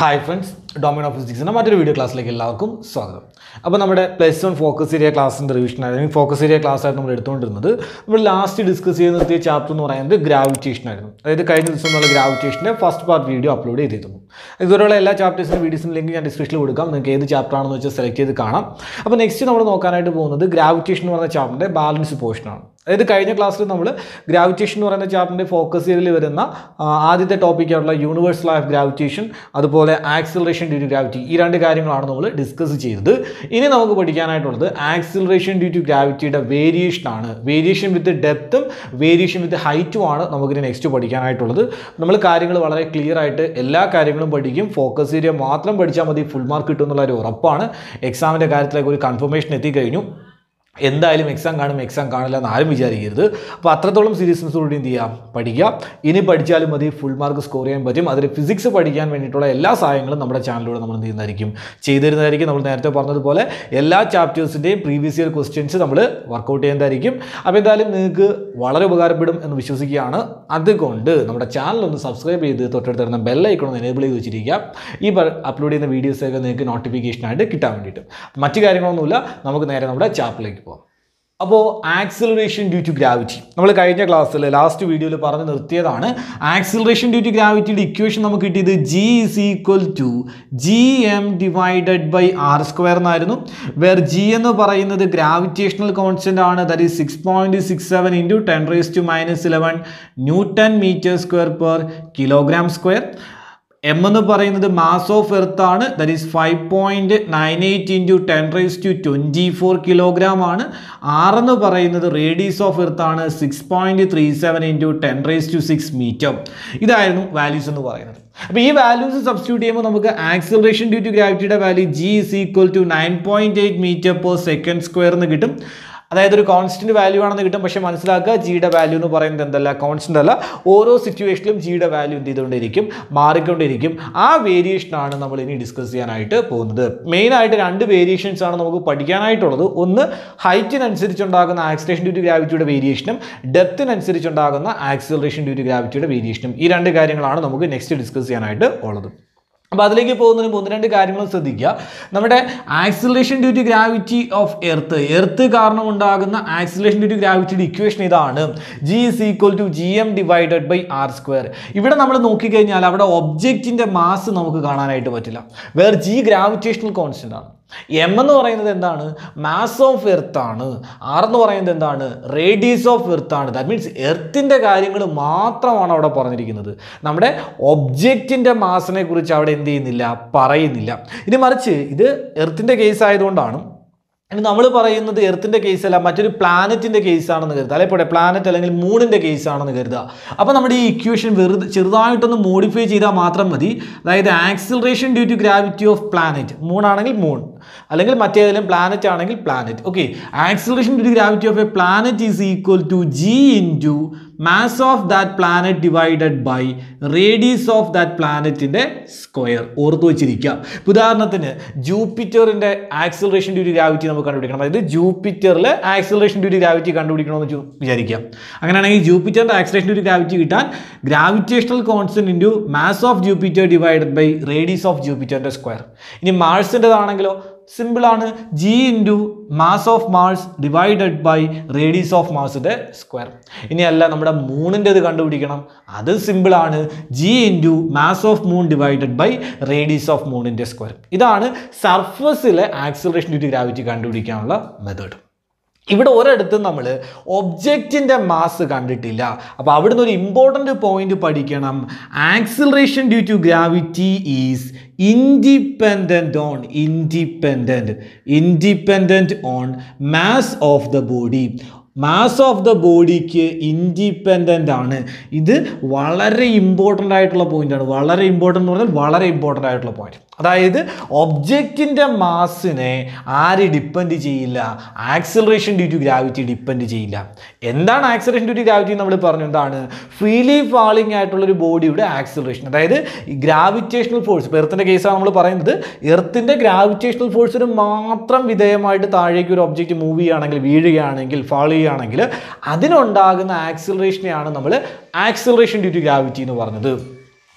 hi friends domino ഫിസിക്സിൻ്റെ മറ്റൊരു video ക്ലാസ്സിലേക്ക് എല്ലാവർക്കും സ്വാഗതം അപ്പോൾ നമ്മുടെ പ്ലസ് വൺ ഫോക്കസ് ഏരിയ ക്ലാസ്സിൻ്റെ റിവിഷൻ ആയിരുന്നു ഫോക്കസ് ഏരിയ ക്ലാസ് ആയിരുന്നു നമ്മൾ എടുത്തുകൊണ്ടിരുന്നത് നമ്മൾ ലാസ്റ്റ് ഡിസ്കസ് ചെയ്ത് നിർത്തിയ ചാപ്റ്റർ എന്ന് പറയുന്നത് ഗ്രാവിറ്റേഷൻ ആയിരുന്നു അതായത് കഴിഞ്ഞ ദിവസം നമ്മൾ ഗ്രാവിറ്റേഷൻ്റെ ഫസ്റ്റ് പാർട്ട് വീഡിയോ അപ്ലോഡ് ചെയ്തിരുന്നു ഇതുവരെയുള്ള എല്ലാ ചാപ്റ്റേഴ്സിൻ്റെ വീഡിയോസിൻ്റെ ലിങ്ക് ഞാൻ ഡിസ്ക്രിപ്ഷനിൽ കൊടുക്കാം നിങ്ങൾക്ക് ഏത് ചാപ്റ്റർ ആണെന്ന് വെച്ചാൽ സെലക്ട് ചെയ്ത് കാണാം അപ്പോൾ നെക്സ്റ്റ് നമ്മൾ നോക്കാനായിട്ട് പോകുന്നത് ഗ്രാവിറ്റേഷൻ എന്ന് പറയുന്ന ചാപ്റ്ററിൻ്റെ ബാലൻസ് പോർഷനാണ് അതായത് കഴിഞ്ഞ ക്ലാസ്സിൽ നമ്മൾ ഗ്രാവിറ്റേഷൻ എന്ന് പറയുന്ന ചാപ്റ്ററിൻ്റെ ഫോക്കസ് ഏരിയയിൽ വരുന്ന ആ, ആദ്യത്തെ ടോപ്പിക്കായിട്ടുള്ള യൂണിവേഴ്സൽ ഓഫ് ഗ്രാവിറ്റേഷൻ അതുപോലെ ആക്സിലറേഷൻ ഡ്യൂ ടു ഗ്രാവിറ്റി ഈ രണ്ട് കാര്യങ്ങളാണ് നമ്മൾ ഡിസ്കസ് ചെയ്തത് ഇനി നമുക്ക് പഠിക്കാനായിട്ടുള്ളത് ആക്സിലറേഷൻ ഡ്യൂ ടു ഗ്രാവിറ്റിയുടെ വേരിയേഷൻ ആണ് വേരിയേഷൻ വിത്ത് ഡെപ്തും വേരിയേഷൻ വിത്ത് ഹൈറ്റും ആണ് നമുക്കിനി നെക്സ്റ്റ് പഠിക്കാനായിട്ടുള്ളത് നമ്മൾ കാര്യങ്ങൾ വളരെ ക്ലിയർ ആയിട്ട് എല്ലാ കാര്യങ്ങളും പഠിക്കും ഫോക്കസ് ഏരിയ മാത്രം പഠിച്ചാൽ മതി ഫുൾ മാർക്ക് കിട്ടും എന്നുള്ള ഒരു ഉറപ്പാണ് എക്സാമിൻ്റെ കാര്യത്തിലേക്ക് ഒരു കൺഫർമേഷൻ എത്തിക്കഴിഞ്ഞു എന്തായാലും എക്സാം കാണും എക്സാം കാണില്ല എന്ന് ആരും വിചാരിക്കരുത് അപ്പോൾ അത്രത്തോളം സീരിയസ്നെസ്സോടുകൂടി എന്ത് ചെയ്യാം പഠിക്കാം ഇനി പഠിച്ചാലും മതി ഫുൾ മാർക്ക് സ്കോർ ചെയ്യാൻ പറ്റും അതിൽ ഫിസിക്സ് പഠിക്കാൻ വേണ്ടിയിട്ടുള്ള എല്ലാ സഹായങ്ങളും നമ്മുടെ ചാനലിലൂടെ നമ്മൾ എന്ത് ചെയ്യുന്നതായിരിക്കും ചെയ്തിരുന്നതായിരിക്കും നമ്മൾ നേരത്തെ പറഞ്ഞതുപോലെ എല്ലാ ചാപ്റ്റേഴ്സിൻ്റെയും പ്രീവിയസ് ഇയർ ക്വസ്റ്റ്യൻസ് നമ്മൾ വർക്കൗട്ട് ചെയ്യുന്നതായിരിക്കും അപ്പോൾ എന്തായാലും നിങ്ങൾക്ക് വളരെ ഉപകാരപ്പെടും എന്ന് വിശ്വസിക്കുകയാണ് അതുകൊണ്ട് നമ്മുടെ ചാനൽ ഒന്ന് സബ്സ്ക്രൈബ് ചെയ്ത് തൊട്ടടുത്ത് വരുന്ന ബെല്ലൈക്കൺ ഒന്ന് എനേബിൾ ചെയ്ത് വെച്ചിരിക്കുക ഈ അപ്ലോഡ് ചെയ്യുന്ന വീഡിയോസൊക്കെ നിങ്ങൾക്ക് നോട്ടിഫിക്കേഷനായിട്ട് കിട്ടാൻ വേണ്ടിയിട്ട് മറ്റു കാര്യങ്ങളൊന്നുമില്ല നമുക്ക് നേരെ നമ്മുടെ ചാപ്പിലേക്ക് പോകാം അപ്പോൾ ആക്സിലറേഷൻ ഡ്യൂ ടു ഗ്രാവിറ്റി നമ്മൾ കഴിഞ്ഞ ക്ലാസ്സിൽ ലാസ്റ്റ് വീഡിയോയിൽ പറഞ്ഞ് നിർത്തിയതാണ് ആക്സിലറേഷൻ ഡ്യൂ ടു ഗ്രാവിറ്റിയുടെ ഇക്വേഷൻ നമുക്ക് കിട്ടിയത് G is equal to G M divided by R square എന്നായിരുന്നു വേർ ജി എന്ന് പറയുന്നത് ഗ്രാവിറ്റേഷണൽ കോൺസ്റ്റന്റ് ആണ് that is six point six seven into ten raise to minus eleven newton metre square per kilogram square M എന്ന് പറയുന്നത് mass of earth ആണ് that is five point nine eight into ten raise to twenty four kilogram ആണ് R എന്ന് പറയുന്നത് radius of earth ആണ് six point three seven into ten raise to six metre ഇതായിരുന്നു values എന്ന് പറയുന്നത് അപ്പോൾ ഈ വാല്യൂസ് സബ്സ്റ്റിറ്റ്യൂട്ട് ചെയ്യുമ്പോൾ നമുക്ക് ആക്സിലറേഷൻ ഡ്യൂ ടു ഗ്രാവിറ്റിയുടെ value G is equal to nine point eight metre per second square എന്ന് കിട്ടും അതായത് ഒരു കോൺസ്റ്റന്റ് വാല്യൂ ആണെന്ന് കിട്ടും പക്ഷേ മനസ്സിലാക്കുക ജിയുടെ വാല്യൂ എന്ന് പറയുന്നത് എന്തല്ല കോൺസ്റ്റന്റ് അല്ല ഓരോ സിറ്റുവേഷനിലും ജിയുടെ വാല്യൂ എന്ത് ചെയ്തുകൊണ്ടിരിക്കും മാറിക്കൊണ്ടിരിക്കും ആ വേരിയേഷൻ ആണ് നമ്മൾ ഇനി ഡിസ്കസ് ചെയ്യാനായിട്ട് പോകുന്നത് മെയിൻ ആയിട്ട് രണ്ട് വേരിയേഷൻസ് ആണ് നമുക്ക് പഠിക്കാനായിട്ടുള്ളത് ഒന്ന് ഹൈറ്റിനനുസരിച്ചുണ്ടാകുന്ന ആക്സിലേഷൻ ഡ്യൂ ടു ഗ്രാവിറ്റിയുടെ വേരിയേഷനും ഡെപ്തിനനുസരിച്ചുണ്ടാകുന്ന ആക്സിലറേഷൻ ഡ്യൂ ടു ഗ്രാവിറ്റിയുടെ വേരിയേഷനും ഈ രണ്ട് കാര്യങ്ങളാണ് നമുക്ക് നെക്സ്റ്റ് ഡിസ്കസ് ചെയ്യാനായിട്ട് ഉള്ളത് അപ്പോൾ അതിലേക്ക് പോകുന്നതിന് മുമ്പ് ഒന്ന് രണ്ട് കാര്യങ്ങളും ശ്രദ്ധിക്കുക നമ്മുടെ acceleration due to gravity of earth earth കാരണം ഉണ്ടാകുന്ന ആക്സിലറേഷൻ ഡ്യൂ ടു ഗ്രാവിറ്റിയുടെ ഇക്വേഷൻ ഇതാണ് G is equal to G M divided by R square ഇവിടെ നമ്മൾ നോക്കിക്കഴിഞ്ഞാൽ അവിടെ ഒബ്ജക്റ്റിൻ്റെ മാസ് നമുക്ക് കാണാനായിട്ട് പറ്റില്ല വേർ ജി ഗ്രാവിറ്റേഷണൽ കോൺസ്റ്റൻ്റ് ആണ് എം എന്ന് പറയുന്നത് എന്താണ് മാസ് ഓഫ് എർത്ത് ആണ് ആർ എന്ന് പറയുന്നത് എന്താണ് റേഡിയസ് ഓഫ് എർത്ത് ആണ് ദാറ്റ് മീൻസ് എർത്തിൻ്റെ കാര്യങ്ങൾ മാത്രമാണ് അവിടെ പറഞ്ഞിരിക്കുന്നത് നമ്മുടെ ഒബ്ജക്റ്റിൻ്റെ മാസിനെ കുറിച്ച് അവിടെ എന്ത് ചെയ്യുന്നില്ല പറയുന്നില്ല ഇനി മറിച്ച് ഇത് എർത്തിൻ്റെ കേസ് ആയതുകൊണ്ടാണ് ഇനി നമ്മൾ പറയുന്നത് എർത്തിൻ്റെ കേസല്ല മറ്റൊരു പ്ലാനറ്റിൻ്റെ കേസാണെന്ന് കരുതുക അല്ലെങ്കിൽ പോട്ടെ പ്ലാനറ്റ് അല്ലെങ്കിൽ മൂണിൻ്റെ കേസാണെന്ന് കരുതുക അപ്പോൾ നമ്മുടെ ഈ ഇക്വേഷൻ വെറുതെ ചെറുതായിട്ടൊന്ന് മോഡിഫൈ ചെയ്താൽ മാത്രം മതി അതായത് acceleration due to gravity of planet മൂണാണെങ്കിൽ മൂൺ അല്ലെങ്കിൽ മറ്റേതെങ്കിലും പ്ലാനറ്റ് ആണെങ്കിൽ planet okay acceleration due to gravity of a planet is equal to G into mass of that planet divided by radius of that പ്ലാനറ്റിൻ്റെ square ഓർത്ത് വെച്ചിരിക്കുക ഇപ്പൊ ഉദാഹരണത്തിന് ജൂപ്പിറ്ററിൻ്റെ ആക്സിലറേഷൻ ഡ്യൂ ടു ഗ്രാവിറ്റി നമുക്ക് കണ്ടുപിടിക്കണം അതായത് ജൂപ്പിറ്ററിൽ ആക്സിലറേഷൻ ഡ്യൂ ടു ഗ്രാവിറ്റി കണ്ടുപിടിക്കണമെന്ന് ചു- വിചാരിക്കാം അങ്ങനെയാണെങ്കിൽ ജൂപ്പിറ്ററിൻ്റെ ആക്സിലറേഷൻ ഡ്യൂ ടു ഗ്രാവിറ്റി കിട്ടാൻ gravitational constant into mass of Jupiter divided by radius of ജൂപ്പിറ്ററിൻ്റെ സ്ക്വയർ ഇനി മാർസിൻ്റെതാണെങ്കിലോ സിമ്പിൾ ആണ് G into mass of Mars divided by radius of മാസിൻ്റെ സ്ക്വയർ ഇനി അല്ല നമ്മുടെ മൂണിൻ്റെത് കണ്ടുപിടിക്കണം അത് സിമ്പിൾ ആണ് G into mass of moon divided by radius of മൂണിൻ്റെ സ്ക്വയർ ഇതാണ് സർഫസിലെ ആക്സിലറേഷൻ ഡ്യൂ ടു ഗ്രാവിറ്റി കണ്ടുപിടിക്കാനുള്ള മെത്തേഡ് ഇവിടെ ഒരിടത്തും നമ്മൾ ഒബ്ജക്റ്റിൻ്റെ മാസ് കണ്ടിട്ടില്ല അപ്പോൾ അവിടുന്ന് ഒരു ഇമ്പോർട്ടൻ്റ് പോയിന്റ് പഠിക്കണം acceleration due to gravity is independent on independent independent on mass of the body mass of the ബോഡിക്ക് ഇൻഡിപെൻഡൻ്റ് ആണ് ഇത് വളരെ ഇമ്പോർട്ടൻ്റ് ആയിട്ടുള്ള പോയിന്റാണ് വളരെ ഇമ്പോർട്ടൻ്റ് എന്ന് പറഞ്ഞാൽ വളരെ ഇമ്പോർട്ടൻ്റ് ആയിട്ടുള്ള പോയിന്റ് അതായത് ഒബ്ജക്റ്റിൻ്റെ മാസിനെ ആര് ഡിപ്പെൻഡ് ചെയ്യില്ല acceleration due to gravity depend ചെയ്യില്ല എന്താണ് ആക്സിലറേഷൻ ഡ്യൂ ടു ഗ്രാവിറ്റി നമ്മൾ പറഞ്ഞു എന്താണ് ഫ്രീലി ഫാളിംഗ് ആയിട്ടുള്ള ഒരു ബോഡിയുടെ ആക്സിലറേഷൻ അതായത് ഈ ഗ്രാവിറ്റേഷണൽ ഫോഴ്സ് ഇപ്പോൾ എർത്തിൻ്റെ കേസാണ് നമ്മൾ പറയുന്നത് എർത്തിൻ്റെ ഗ്രാവിറ്റേഷണൽ ഫോഴ്സിന് മാത്രം വിധേയമായിട്ട് താഴേക്ക് ഒരു ഒബ്ജക്റ്റ് മൂവ് ചെയ്യുകയാണെങ്കിൽ വീഴുകയാണെങ്കിൽ ഫാൾ ചെയ്യുകയാണെങ്കിൽ അതിനുണ്ടാകുന്ന ആക്സിലറേഷനെയാണ് നമ്മൾ ആക്സിലറേഷൻ ഡ്യൂ ടു ഗ്രാവിറ്റി എന്ന് പറഞ്ഞത്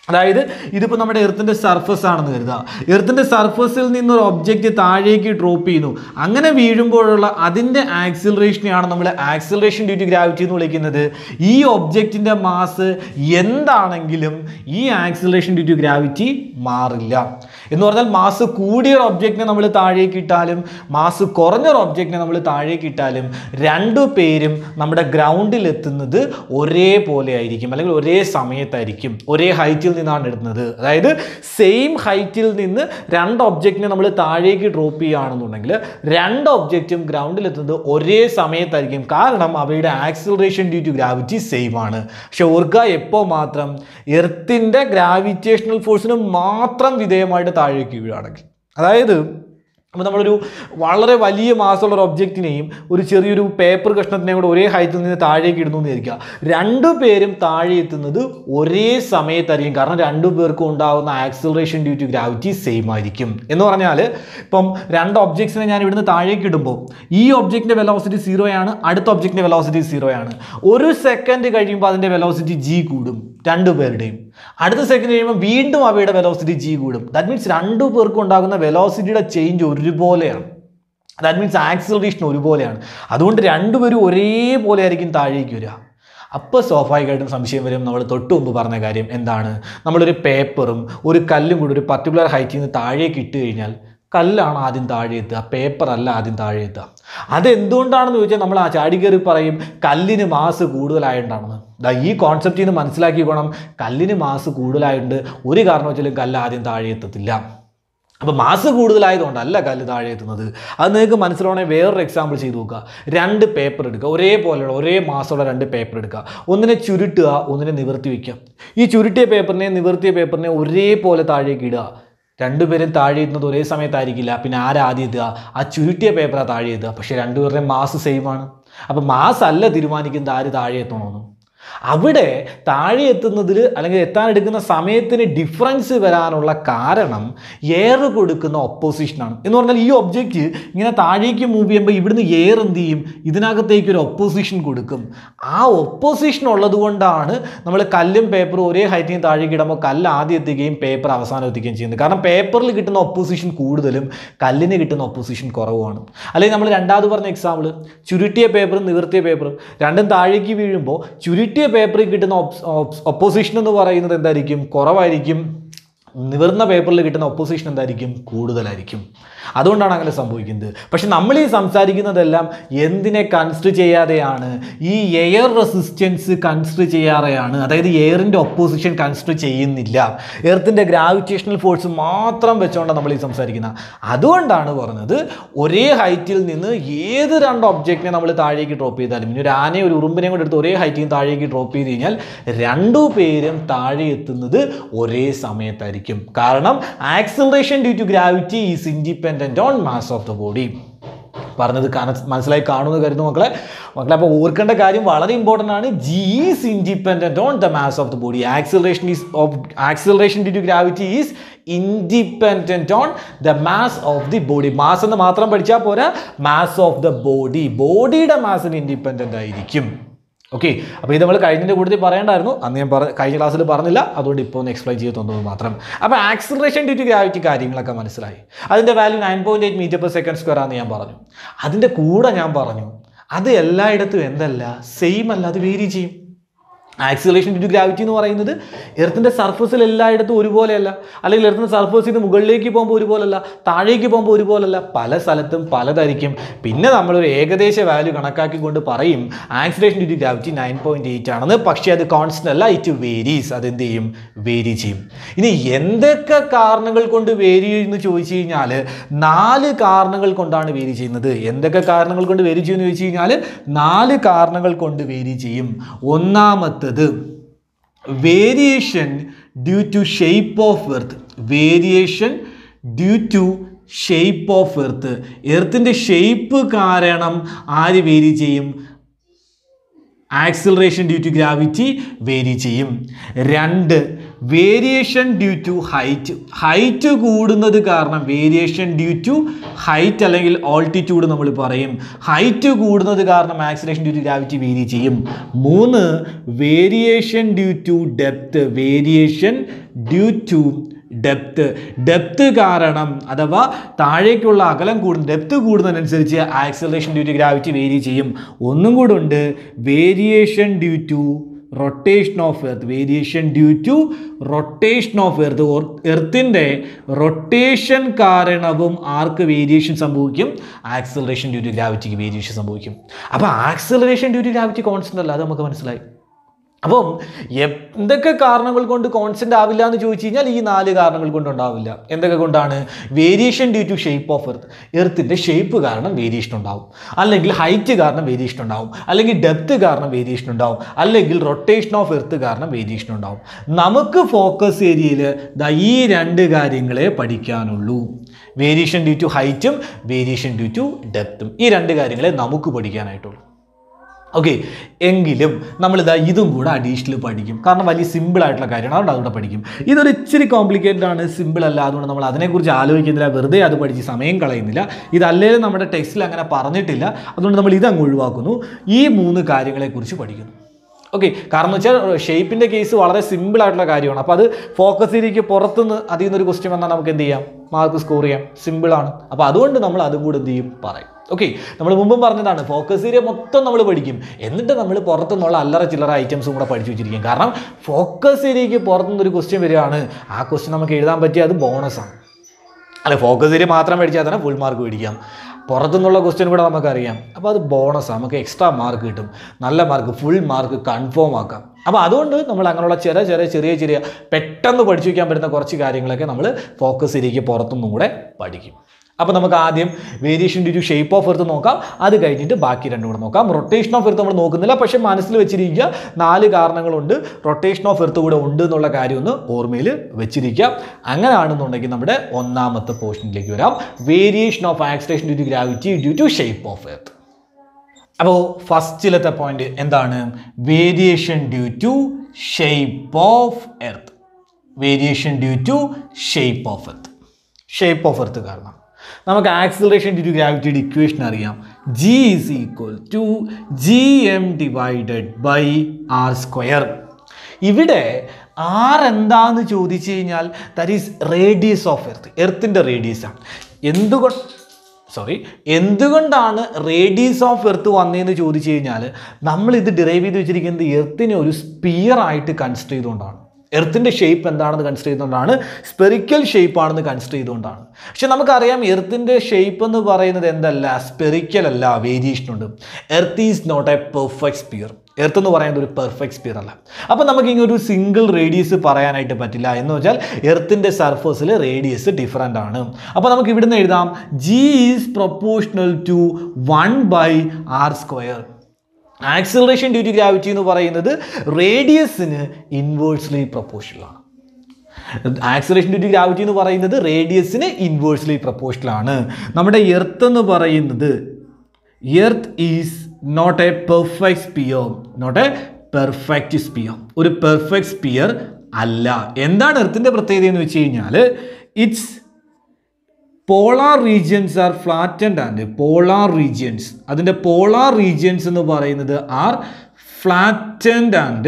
അതായത് ഇതിപ്പോൾ നമ്മുടെ എർത്തിൻ്റെ സർഫസ് ആണെന്ന് കരുതുക എർത്തിൻ്റെ സർഫസിൽ നിന്നൊരു ഒബ്ജക്റ്റ് താഴേക്ക് ഡ്രോപ്പ് ചെയ്യുന്നു അങ്ങനെ വീഴുമ്പോഴുള്ള അതിൻ്റെ ആക്സിലറേഷനെയാണ് നമ്മൾ ആക്സിലറേഷൻ ഡ്യൂ ടു ഗ്രാവിറ്റി എന്ന് വിളിക്കുന്നത് ഈ ഒബ്ജക്റ്റിൻ്റെ മാസ് എന്താണെങ്കിലും ഈ ആക്സിലറേഷൻ ഡ്യൂ ടു ഗ്രാവിറ്റി മാറില്ല എന്ന് പറഞ്ഞാൽ മാസ് കൂടിയ ഒരു ഒബ്ജക്റ്റിനെ നമ്മൾ താഴേക്ക് ഇട്ടാലും മാസ് കുറഞ്ഞ ഒരു ഒബ്ജക്റ്റിനെ നമ്മൾ താഴേക്ക് ഇട്ടാലും രണ്ടു പേരും നമ്മുടെ ഗ്രൗണ്ടിൽ എത്തുന്നത് ഒരേപോലെ ആയിരിക്കും അല്ലെങ്കിൽ ഒരേ സമയത്തായിരിക്കും ഒരേ ഹൈറ്റിൽ നിന്നാണ് ഇടുന്നത് അതായത് സെയിം ഹൈറ്റിൽ നിന്ന് രണ്ട് ഒബ്ജക്റ്റിനെ നമ്മൾ താഴേക്ക് ഡ്രോപ്പ് ചെയ്യുകയാണെന്നുണ്ടെങ്കിൽ രണ്ട് ഒബ്ജക്റ്റും ഗ്രൗണ്ടിൽ എത്തുന്നത് ഒരേ സമയത്തായിരിക്കും കാരണം അവയുടെ acceleration due to gravity same ആണ് പക്ഷെ ഓർക്കുക എപ്പോൾ മാത്രം എർത്തിൻ്റെ ഗ്രാവിറ്റേഷണൽ ഫോഴ്സിന് മാത്രം വിധേയമായിട്ട് താഴേക്ക് വീഴുകയാണെങ്കിൽ അതായത് അപ്പോൾ നമ്മളൊരു വളരെ വലിയ മാസമുള്ള ഒരു ഒബ്ജക്റ്റിനെയും ഒരു ചെറിയൊരു പേപ്പർ കഷ്ണത്തിനെയും കൂടെ ഒരേ ഹൈറ്റിൽ നിന്ന് താഴേക്ക് ഇടുന്നു എന്ന് വിചാരിക്കുക രണ്ടു പേരും താഴെ എത്തുന്നത് ഒരേ സമയത്തായിരിക്കും കാരണം രണ്ടു പേർക്കും ഉണ്ടാകുന്ന acceleration due to gravity same ആയിരിക്കും എന്ന് പറഞ്ഞാൽ ഇപ്പം രണ്ട് ഒബ്ജക്ട്സിനെ ഞാൻ ഇവിടുന്ന് താഴേക്ക് ഇടുമ്പോൾ ഈ ഒബ്ജക്റ്റിൻ്റെ വെലോസിറ്റി സീറോയാണ് അടുത്ത ഒബ്ജക്റ്റിൻ്റെ വെലോസിറ്റി സീറോയാണ് ഒരു സെക്കൻഡ് കഴിയുമ്പോൾ അതിൻ്റെ വെലോസിറ്റി ജി കൂടും രണ്ടു പേരുടെയും അടുത്ത സെക്കൻഡ് കഴിയുമ്പോൾ വീണ്ടും അവയുടെ വെലോസിറ്റി ജി കൂടും ദാറ്റ് മീൻസ് രണ്ടു പേർക്കും ഉണ്ടാകുന്ന വെലോസിറ്റിയുടെ ചേഞ്ച് ഒരുപോലെയാണ് ദാറ്റ് മീൻസ് ആക്സിലറേഷൻ ഒരുപോലെയാണ് അതുകൊണ്ട് രണ്ടുപേരും ഒരേപോലെ ആയിരിക്കും താഴേക്ക് വരിക അപ്പോൾ സ്വാഭാവികമായിട്ടും സംശയം വരും നമ്മൾ തൊട്ട് മുമ്പ് പറഞ്ഞ കാര്യം എന്താണ് നമ്മളൊരു പേപ്പറും ഒരു കല്ലും കൂടി ഒരു പർട്ടിക്കുലർ ഹൈറ്റിൽ നിന്ന് താഴേക്ക് ഇട്ട് കഴിഞ്ഞാൽ കല്ലാണ് ആദ്യം താഴെ എത്തുക പേപ്പർ അല്ല ആദ്യം താഴെ എത്തുക അതെന്തുകൊണ്ടാണെന്ന് ചോദിച്ചാൽ നമ്മൾ ആ ചാടി കയറി പറയും കല്ലിന് മാസ് കൂടുതലായിട്ടാണെന്ന് ദാ ഈ കോൺസെപ്റ്റിൽ നിന്ന് മനസ്സിലാക്കിക്കോണം കല്ലിന് മാസ് കൂടുതലായിട്ടുണ്ട് ഒരു കാരണവശാലും കല്ല് ആദ്യം താഴെ എത്തത്തില്ല അപ്പോൾ മാസ് കൂടുതലായതുകൊണ്ടല്ല കല്ല് താഴെ എത്തുന്നത് അത് നിങ്ങൾക്ക് മനസ്സിലാവണമെങ്കിൽ വേറൊരു എക്സാമ്പിൾ ചെയ്ത് നോക്കുക രണ്ട് പേപ്പർ എടുക്കുക ഒരേപോലെയുള്ള ഒരേ മാസമുള്ള രണ്ട് പേപ്പർ എടുക്കുക ഒന്നിനെ ചുരുട്ടുക ഒന്നിനെ നിവർത്തി വയ്ക്കുക ഈ ചുരുട്ടിയ പേപ്പറിനെ നിവർത്തിയ പേപ്പറിനെ ഒരേപോലെ താഴേക്ക് ഇടുക രണ്ടുപേരും താഴെ എത്തുന്നത് ഒരേ സമയത്തായിരിക്കില്ല പിന്നെ ആരാ ആദ്യം എത്തുക ആ ചുരുട്ടിയ പേപ്പറാണ് താഴെ എത്തുക പക്ഷേ രണ്ടുപേരുടെയും മാസ് സെയിം ആണ് അപ്പോൾ മാസ് അല്ല തീരുമാനിക്കുന്നത് ആര് താഴെ എത്തണമെന്ന് അവിടെ താഴെ എത്തുന്നതിൽ അല്ലെങ്കിൽ എത്താനെടുക്കുന്ന സമയത്തിന് ഡിഫറൻസ് വരാനുള്ള കാരണം എയർ കൊടുക്കുന്ന ഒപ്പോസിഷനാണ് എന്ന് പറഞ്ഞാൽ ഈ ഒബ്ജക്റ്റ് ഇങ്ങനെ താഴേക്ക് മൂവ് ചെയ്യുമ്പോൾ ഇവിടുന്ന് എയർ എന്ത് ചെയ്യും ഇതിനകത്തേക്ക് ഒരു ഒപ്പോസിഷൻ കൊടുക്കും ആ ഒപ്പോസിഷൻ ഉള്ളത് കൊണ്ടാണ് നമ്മൾ കല്ലും പേപ്പറും ഒരേ ഹൈറ്റിൽ നിന്ന് താഴേക്ക് ഇടുമ്പോൾ കല്ല് ആദ്യം എത്തുകയും പേപ്പർ അവസാനം എത്തിക്കുകയും ചെയ്യുന്നത് കാരണം പേപ്പറിൽ കിട്ടുന്ന ഒപ്പോസിഷൻ കൂടുതലും കല്ലിന് കിട്ടുന്ന ഒപ്പോസിഷൻ കുറവുമാണ് അല്ലെങ്കിൽ നമ്മൾ രണ്ടാമത് പറഞ്ഞ എക്സാമ്പിൾ ചുരുട്ടിയ പേപ്പറും നിവർത്തിയ പേപ്പറും രണ്ടും താഴേക്ക് വീഴുമ്പോൾ ചുരുട്ടിയ പേപ്പറിൽ കിട്ടുന്ന ഒപ്പോസിഷൻ എന്ന് പറയുന്നത് എന്തായിരിക്കും കുറവായിരിക്കും നിവർന്ന പേപ്പറിൽ കിട്ടുന്ന ഒപ്പോസിഷൻ എന്തായിരിക്കും കൂടുതലായിരിക്കും അതുകൊണ്ടാണ് അങ്ങനെ സംഭവിക്കുന്നത് പക്ഷെ നമ്മൾ ഈ സംസാരിക്കുന്നതെല്ലാം എന്തിനെ കൺസിഡർ ചെയ്യാതെയാണ് ഈ എയർ റെസിസ്റ്റൻസ് കൺസിഡർ ചെയ്യാതെയാണ് അതായത് എയറിൻ്റെ ഒപ്പോസിഷൻ കൺസിഡർ ചെയ്യുന്നില്ല എർത്തിൻ്റെ ഗ്രാവിറ്റേഷണൽ ഫോഴ്സ് മാത്രം വെച്ചുകൊണ്ടാണ് നമ്മൾ ഈ സംസാരിക്കുന്നത് അതുകൊണ്ടാണ് പറഞ്ഞത് ഒരേ ഹൈറ്റിൽ നിന്ന് ഏത് രണ്ട് ഒബ്ജക്റ്റിനെ നമ്മൾ താഴേക്ക് ഡ്രോപ്പ് ചെയ്താലും ഇനി ഒരു ആനയെ ഒരു ഉറുമ്പിനെയും കൂടെ എടുത്ത് ഒരേ ഹൈറ്റിൽ നിന്ന് താഴേക്ക് ഡ്രോപ്പ് ചെയ്ത് കഴിഞ്ഞാൽ രണ്ടു പേരും താഴെ എത്തുന്നത് ഒരേ സമയത്തായിരിക്കും കാരണം acceleration due to gravity is independent on mass of the body പറഞ്ഞത് കാണ- മനസ്സിലായി കാണുമെന്ന് കരുതുന്നു മക്കളെ മക്കളെ അപ്പോൾ ഓർക്കേണ്ട കാര്യം വളരെ ഇമ്പോർട്ടൻ്റ് ആണ് g is independent on the mass of the body acceleration is of acceleration due to gravity is independent on the mass of the body mass എന്ന് മാത്രം പഠിച്ചാൽ പോരാ മാസ് ഓഫ് ദ ബോഡി ബോഡിയുടെ മാസിന് ഇൻഡിപെൻഡൻ്റ് ആയിരിക്കും okay അപ്പോൾ ഇത് നമ്മൾ കഴിഞ്ഞതിൻ്റെ കൂടുതൽ പറയേണ്ടായിരുന്നു അന്ന് ഞാൻ പറ കഴിഞ്ഞ ക്ലാസ്സിൽ പറഞ്ഞില്ല അതുകൊണ്ട് ഇപ്പോൾ ഒന്ന് എക്സ്പ്ലെയിൻ ചെയ്ത് തന്നത് മാത്രം അപ്പോൾ ആക്സിലറേഷൻ ഡ്യൂ ടു ഗ്രാവിറ്റി കാര്യങ്ങളൊക്കെ മനസ്സിലായി അതിൻ്റെ value nine point eight metre per second square ആണെന്ന് ഞാൻ പറഞ്ഞു അതിൻ്റെ കൂടെ ഞാൻ പറഞ്ഞു അത് എല്ലായിടത്തും എന്തല്ല സെയിം അല്ല അത് വേരി ചെയ്യും ആക്സിലേഷൻ ഡ്യൂ ടു ഗ്രാവിറ്റി എന്ന് പറയുന്നത് എർത്തിൻ്റെ സർഫസിൽ എല്ലായിടത്തും ഒരുപോലെയല്ല അല്ലെങ്കിൽ എർത്തിൻ്റെ സർഫസിൽ നിന്ന് മുകളിലേക്ക് പോകുമ്പോൾ ഒരുപോലല്ല താഴേക്ക് പോകുമ്പോൾ ഒരുപോലല്ല പല സ്ഥലത്തും പലതായിരിക്കും പിന്നെ നമ്മളൊരു ഏകദേശ വാല്യൂ കണക്കാക്കിക്കൊണ്ട് പറയും acceleration due to gravity nine point eight ആണെന്ന് പക്ഷേ അത് കോൺസ്റ്റൻ്റ് അല്ല ഇറ്റ് വേരീസ് അത് എന്ത് ചെയ്യും വേരി ചെയ്യും ഇനി എന്തൊക്കെ കാരണങ്ങൾ കൊണ്ട് വേരി എന്ന് ചോദിച്ചു കഴിഞ്ഞാൽ നാല് കാരണങ്ങൾ കൊണ്ടാണ് വേരി ചെയ്യുന്നത് എന്തൊക്കെ കാരണങ്ങൾ കൊണ്ട് വേരി ചെയ്യുമെന്ന് ചോദിച്ചു കഴിഞ്ഞാൽ നാല് കാരണങ്ങൾ കൊണ്ട് വേരി ചെയ്യും ഒന്നാമത്തത് variation due to shape of earth variation due to shape of earth എർത്തിൻ്റെ ഷേപ്പ് കാരണം ആര് വേരി ചെയ്യും acceleration due to gravity vary ചെയ്യും രണ്ട് variation due to height height കൂടുന്നത് കാരണം വേരിയേഷൻ ഡ്യൂ ടു ഹൈറ്റ് അല്ലെങ്കിൽ ഓൾട്ടിറ്റ്യൂഡ് നമ്മൾ പറയും ഹൈറ്റ് കൂടുന്നത് കാരണം acceleration due to gravity vary ചെയ്യും മൂന്ന് variation due to depth variation due to depth depth കാരണം അഥവാ താഴേക്കുള്ള അകലം കൂടുന്ന ഡെപ്ത് കൂടുന്നതിനനുസരിച്ച് acceleration due to gravity vary ചെയ്യും ഒന്നും കൂടെ ഉണ്ട് variation due to rotation of earth variation due to rotation of earth എർത്തിൻ്റെ റൊട്ടേഷൻ കാരണവും ആർക്ക് വേരിയേഷൻ സംഭവിക്കും ആക്സലറേഷൻ ഡ്യൂ ടു ഗ്രാവിറ്റിക്ക് വേരിയേഷൻ സംഭവിക്കും അപ്പോൾ acceleration due to gravity constant അല്ല അത് നമുക്ക് മനസ്സിലായി അപ്പം എന്തൊക്കെ കാരണങ്ങൾ കൊണ്ട് കോൺസ്റ്റന്റ് ആവില്ല എന്ന് ചോദിച്ചു കഴിഞ്ഞാൽ ഈ നാല് കാരണങ്ങൾ കൊണ്ട് ഉണ്ടാവില്ല എന്തൊക്കെ കൊണ്ടാണ് variation due to shape of earth എർത്തിൻ്റെ ഷേപ്പ് കാരണം വേരിയേഷൻ ഉണ്ടാവും അല്ലെങ്കിൽ ഹൈറ്റ് കാരണം വേരിയേഷൻ ഉണ്ടാവും അല്ലെങ്കിൽ ഡെപ്ത് കാരണം വേരിയേഷൻ ഉണ്ടാവും അല്ലെങ്കിൽ റൊട്ടേഷൻ ഓഫ് എർത്ത് കാരണം വേരിയേഷൻ ഉണ്ടാവും നമുക്ക് ഫോക്കസ് ഏരിയയിൽ ഈ രണ്ട് കാര്യങ്ങളെ പഠിക്കാനുള്ളൂ വേരിയേഷൻ ഡ്യൂ ടു ഹൈറ്റും വേരിയേഷൻ ഡ്യൂ ടു ഡെപ്തും ഈ രണ്ട് കാര്യങ്ങളെ നമുക്ക് പഠിക്കാനായിട്ടുള്ളൂ ഓക്കെ എങ്കിലും നമ്മളിതാ ഇതും കൂടെ അഡീഷണൽ പഠിക്കും കാരണം വലിയ സിമ്പിൾ ആയിട്ടുള്ള കാര്യമാണ് അതുകൊണ്ട് അതുകൂടെ പഠിക്കും ഇതൊരു ഇച്ചിരി കോംപ്ലിക്കേറ്റഡ് ആണ് സിമ്പിൾ അല്ല അതുകൊണ്ട് നമ്മൾ അതിനെക്കുറിച്ച് ആലോചിക്കുന്നില്ല വെറുതെ അത് പഠിച്ച് സമയം കളയുന്നില്ല ഇതല്ലേലും നമ്മുടെ ടെക്സ്റ്റിൽ അങ്ങനെ പറഞ്ഞിട്ടില്ല അതുകൊണ്ട് നമ്മൾ ഇതങ്ങ് ഒഴിവാക്കുന്നു ഈ മൂന്ന് കാര്യങ്ങളെക്കുറിച്ച് പഠിക്കുന്നു ഓക്കെ കാരണം എന്ന് വെച്ചാൽ ഷേപ്പിൻ്റെ കേസ് വളരെ സിമ്പിൾ ആയിട്ടുള്ള കാര്യമാണ് അപ്പോൾ അത് ഫോക്കസ് ഏരിയയ്ക്ക് പുറത്തുനിന്ന് അതിൽ നിന്നൊരു ക്വസ്റ്റ്യൻ വന്നാൽ നമുക്ക് എന്ത് ചെയ്യാം മാർക്ക് സ്കോർ ചെയ്യാം സിമ്പിളാണ് അപ്പോൾ അതുകൊണ്ട് നമ്മൾ അതും കൂടെ എന്ത് ചെയ്യും പറയും ഓക്കെ നമ്മൾ മുമ്പും പറഞ്ഞതാണ് ഫോക്കസ് ഏരിയ മൊത്തം നമ്മൾ പഠിക്കും എന്നിട്ട് നമ്മൾ പുറത്തുനിന്നുള്ള അല്ലറ ചില്ലറ ഐറ്റംസും കൂടെ പഠിച്ചു വെച്ചിരിക്കും കാരണം ഫോക്കസ് ഏരിയയ്ക്ക് പുറത്തുനിന്ന് ഒരു ക്വസ്റ്റ്യൻ വരികയാണ് ആ ക്വസ്റ്റ്യൻ നമുക്ക് എഴുതാൻ പറ്റിയ അത് ബോണസാണ് അല്ല ഫോക്കസ് ഏരിയ മാത്രം മേടിച്ചാൽ തന്നെ ഫുൾ മാർക്ക് മേടിക്കാം പുറത്തുനിന്നുള്ള ക്വസ്റ്റ്യൻ കൂടെ നമുക്കറിയാം അപ്പോൾ അത് ബോണസാണ് നമുക്ക് എക്സ്ട്രാ മാർക്ക് കിട്ടും നല്ല മാർക്ക് ഫുൾ മാർക്ക് കൺഫേം ആക്കാം അപ്പോൾ അതുകൊണ്ട് നമ്മൾ അങ്ങനെയുള്ള ചെറിയ ചെറിയ ചെറിയ ചെറിയ പെട്ടെന്ന് പഠിച്ചു വയ്ക്കാൻ പറ്റുന്ന കുറച്ച് കാര്യങ്ങളൊക്കെ നമ്മൾ ഫോക്കസ് ഏരിയയ്ക്ക് പുറത്തുനിന്നും കൂടെ പഠിക്കും അപ്പോൾ നമുക്ക് ആദ്യം variation due to shape of earth നോക്കാം അത് കഴിഞ്ഞിട്ട് ബാക്കി രണ്ടും കൂടെ നോക്കാം റൊട്ടേഷൻ ഓഫ് എർത്ത് നമ്മൾ നോക്കുന്നില്ല പക്ഷേ മനസ്സിൽ വെച്ചിരിക്കുക നാല് കാരണങ്ങളുണ്ട് റൊട്ടേഷൻ ഓഫ് എർത്ത് കൂടെ ഉണ്ട് എന്നുള്ള കാര്യം ഒന്ന് ഓർമ്മയിൽ വെച്ചിരിക്കുക അങ്ങനെയാണെന്നുണ്ടെങ്കിൽ നമ്മുടെ ഒന്നാമത്തെ പോർഷനിലേക്ക് വരാം variation of acceleration due to gravity due to shape of earth അപ്പോൾ ഫസ്റ്റിലത്തെ പോയിന്റ് എന്താണ് variation due to shape of earth variation due to shape of earth shape of earth കാരണം നമുക്ക് ആക്സിലറേഷൻ ഡ്യൂ ടു ഗ്രാവിറ്റിയുടെ ഇക്വേഷൻ അറിയാം g is equal to G M divided by R square ഇവിടെ R എന്താന്ന് ചോദിച്ചു കഴിഞ്ഞാൽ that is radius of earth എർത്തിൻ്റെ radius ആണ് എന്തുകൊണ്ട് സോറി എന്തുകൊണ്ടാണ് റേഡിയസ് ഓഫ് എർത്ത് വന്നതെന്ന് ചോദിച്ചു കഴിഞ്ഞാൽ നമ്മൾ ഇത് ഡിറൈവ് ചെയ്ത് വെച്ചിരിക്കുന്നത് എർത്തിനെ ഒരു സ്പിയർ ആയിട്ട് കൺസിഡർ ചെയ്തുകൊണ്ടാണ് എർത്തിൻ്റെ ഷേപ്പ് എന്താണെന്ന് കൺസിഡർ ചെയ്തുകൊണ്ടാണ് സ്പെറിക്കൽ ഷേപ്പ് ആണെന്ന് കൺസിഡർ ചെയ്തുകൊണ്ടാണ് പക്ഷെ നമുക്കറിയാം എർത്തിൻ്റെ ഷേപ്പ് എന്ന് പറയുന്നത് എന്തല്ല സ്പെറിക്കൽ അല്ല വേരിയേഷൻ ഉണ്ട് earth is not a perfect sphere earth എന്ന് പറയുന്നത് ഒരു പെർഫെക്റ്റ് സ്പിയർ അല്ല അപ്പോൾ നമുക്ക് ഇങ്ങനെ ഒരു സിംഗിൾ റേഡിയസ് പറയാനായിട്ട് പറ്റില്ല എന്ന് വെച്ചാൽ എർത്തിൻ്റെ സർഫസിൽ റേഡിയസ് ഡിഫറൻ്റ് ആണ് അപ്പോൾ നമുക്ക് ഇവിടുന്ന് എഴുതാം g is proportional to one by R square acceleration due to gravity എന്ന് പറയുന്നത് റേഡിയസിന് ഇൻവേഴ്സ്ലി പ്രൊപ്പോർഷണലാണ് ആക്സിലറേഷൻ ഡ്യൂ ടു ഗ്രാവിറ്റി എന്ന് പറയുന്നത് റേഡിയസിന് ഇൻവേഴ്സ്ലി പ്രൊപ്പോർഷണലാണ് നമ്മുടെ എർത്ത് എന്ന് പറയുന്നത് earth is not a perfect sphere not a perfect sphere ഒരു പെർഫെക്റ്റ് സ്പിയർ അല്ല എന്താണ് എർത്തിൻ്റെ പ്രത്യേകത എന്ന് വെച്ച് കഴിഞ്ഞാൽ it's polar regions are flattened and polar regions അതിൻ്റെ പോളാർ റീജിയൻസ് എന്ന് പറയുന്നത് are flattened and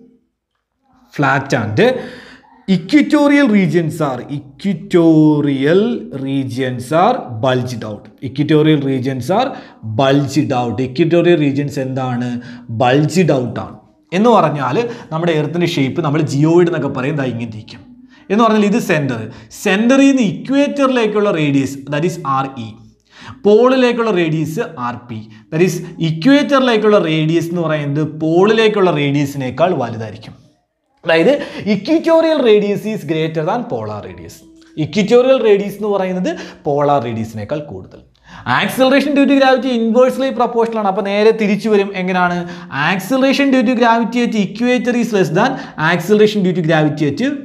flat and equatorial regions are equatorial regions are bulged out equatorial regions are bulged out equatorial regions എന്താണ് ബൾജ്ഡ് ഔട്ട് ആണ് എന്ന് പറഞ്ഞാൽ നമ്മുടെ എർത്തിൻ്റെ shape നമ്മൾ geoid എന്നൊക്കെ പറയും ദാ ഇങ്ങനെ ഇരിക്കും എന്ന് പറഞ്ഞാൽ ഇത് സെൻറ്റർ സെൻറ്ററിൽ നിന്ന് ഇക്വേറ്ററിലേക്കുള്ള radius that is R E പോളിലേക്കുള്ള radius R P that is ഇക്വേറ്ററിലേക്കുള്ള റേഡിയസ് എന്ന് പറയുന്നത് പോളിലേക്കുള്ള റേഡിയസിനേക്കാൾ വലുതായിരിക്കും അതായത് equatorial radius is greater than polar radius equatorial radius എന്ന് പറയുന്നത് പോളാർ റേഡിയസിനേക്കാൾ കൂടുതൽ acceleration due to gravity inversely proportional ആണ് അപ്പോൾ നേരെ തിരിച്ചു വരും എങ്ങനെയാണ് acceleration due to gravity at equator is less than acceleration due to gravity at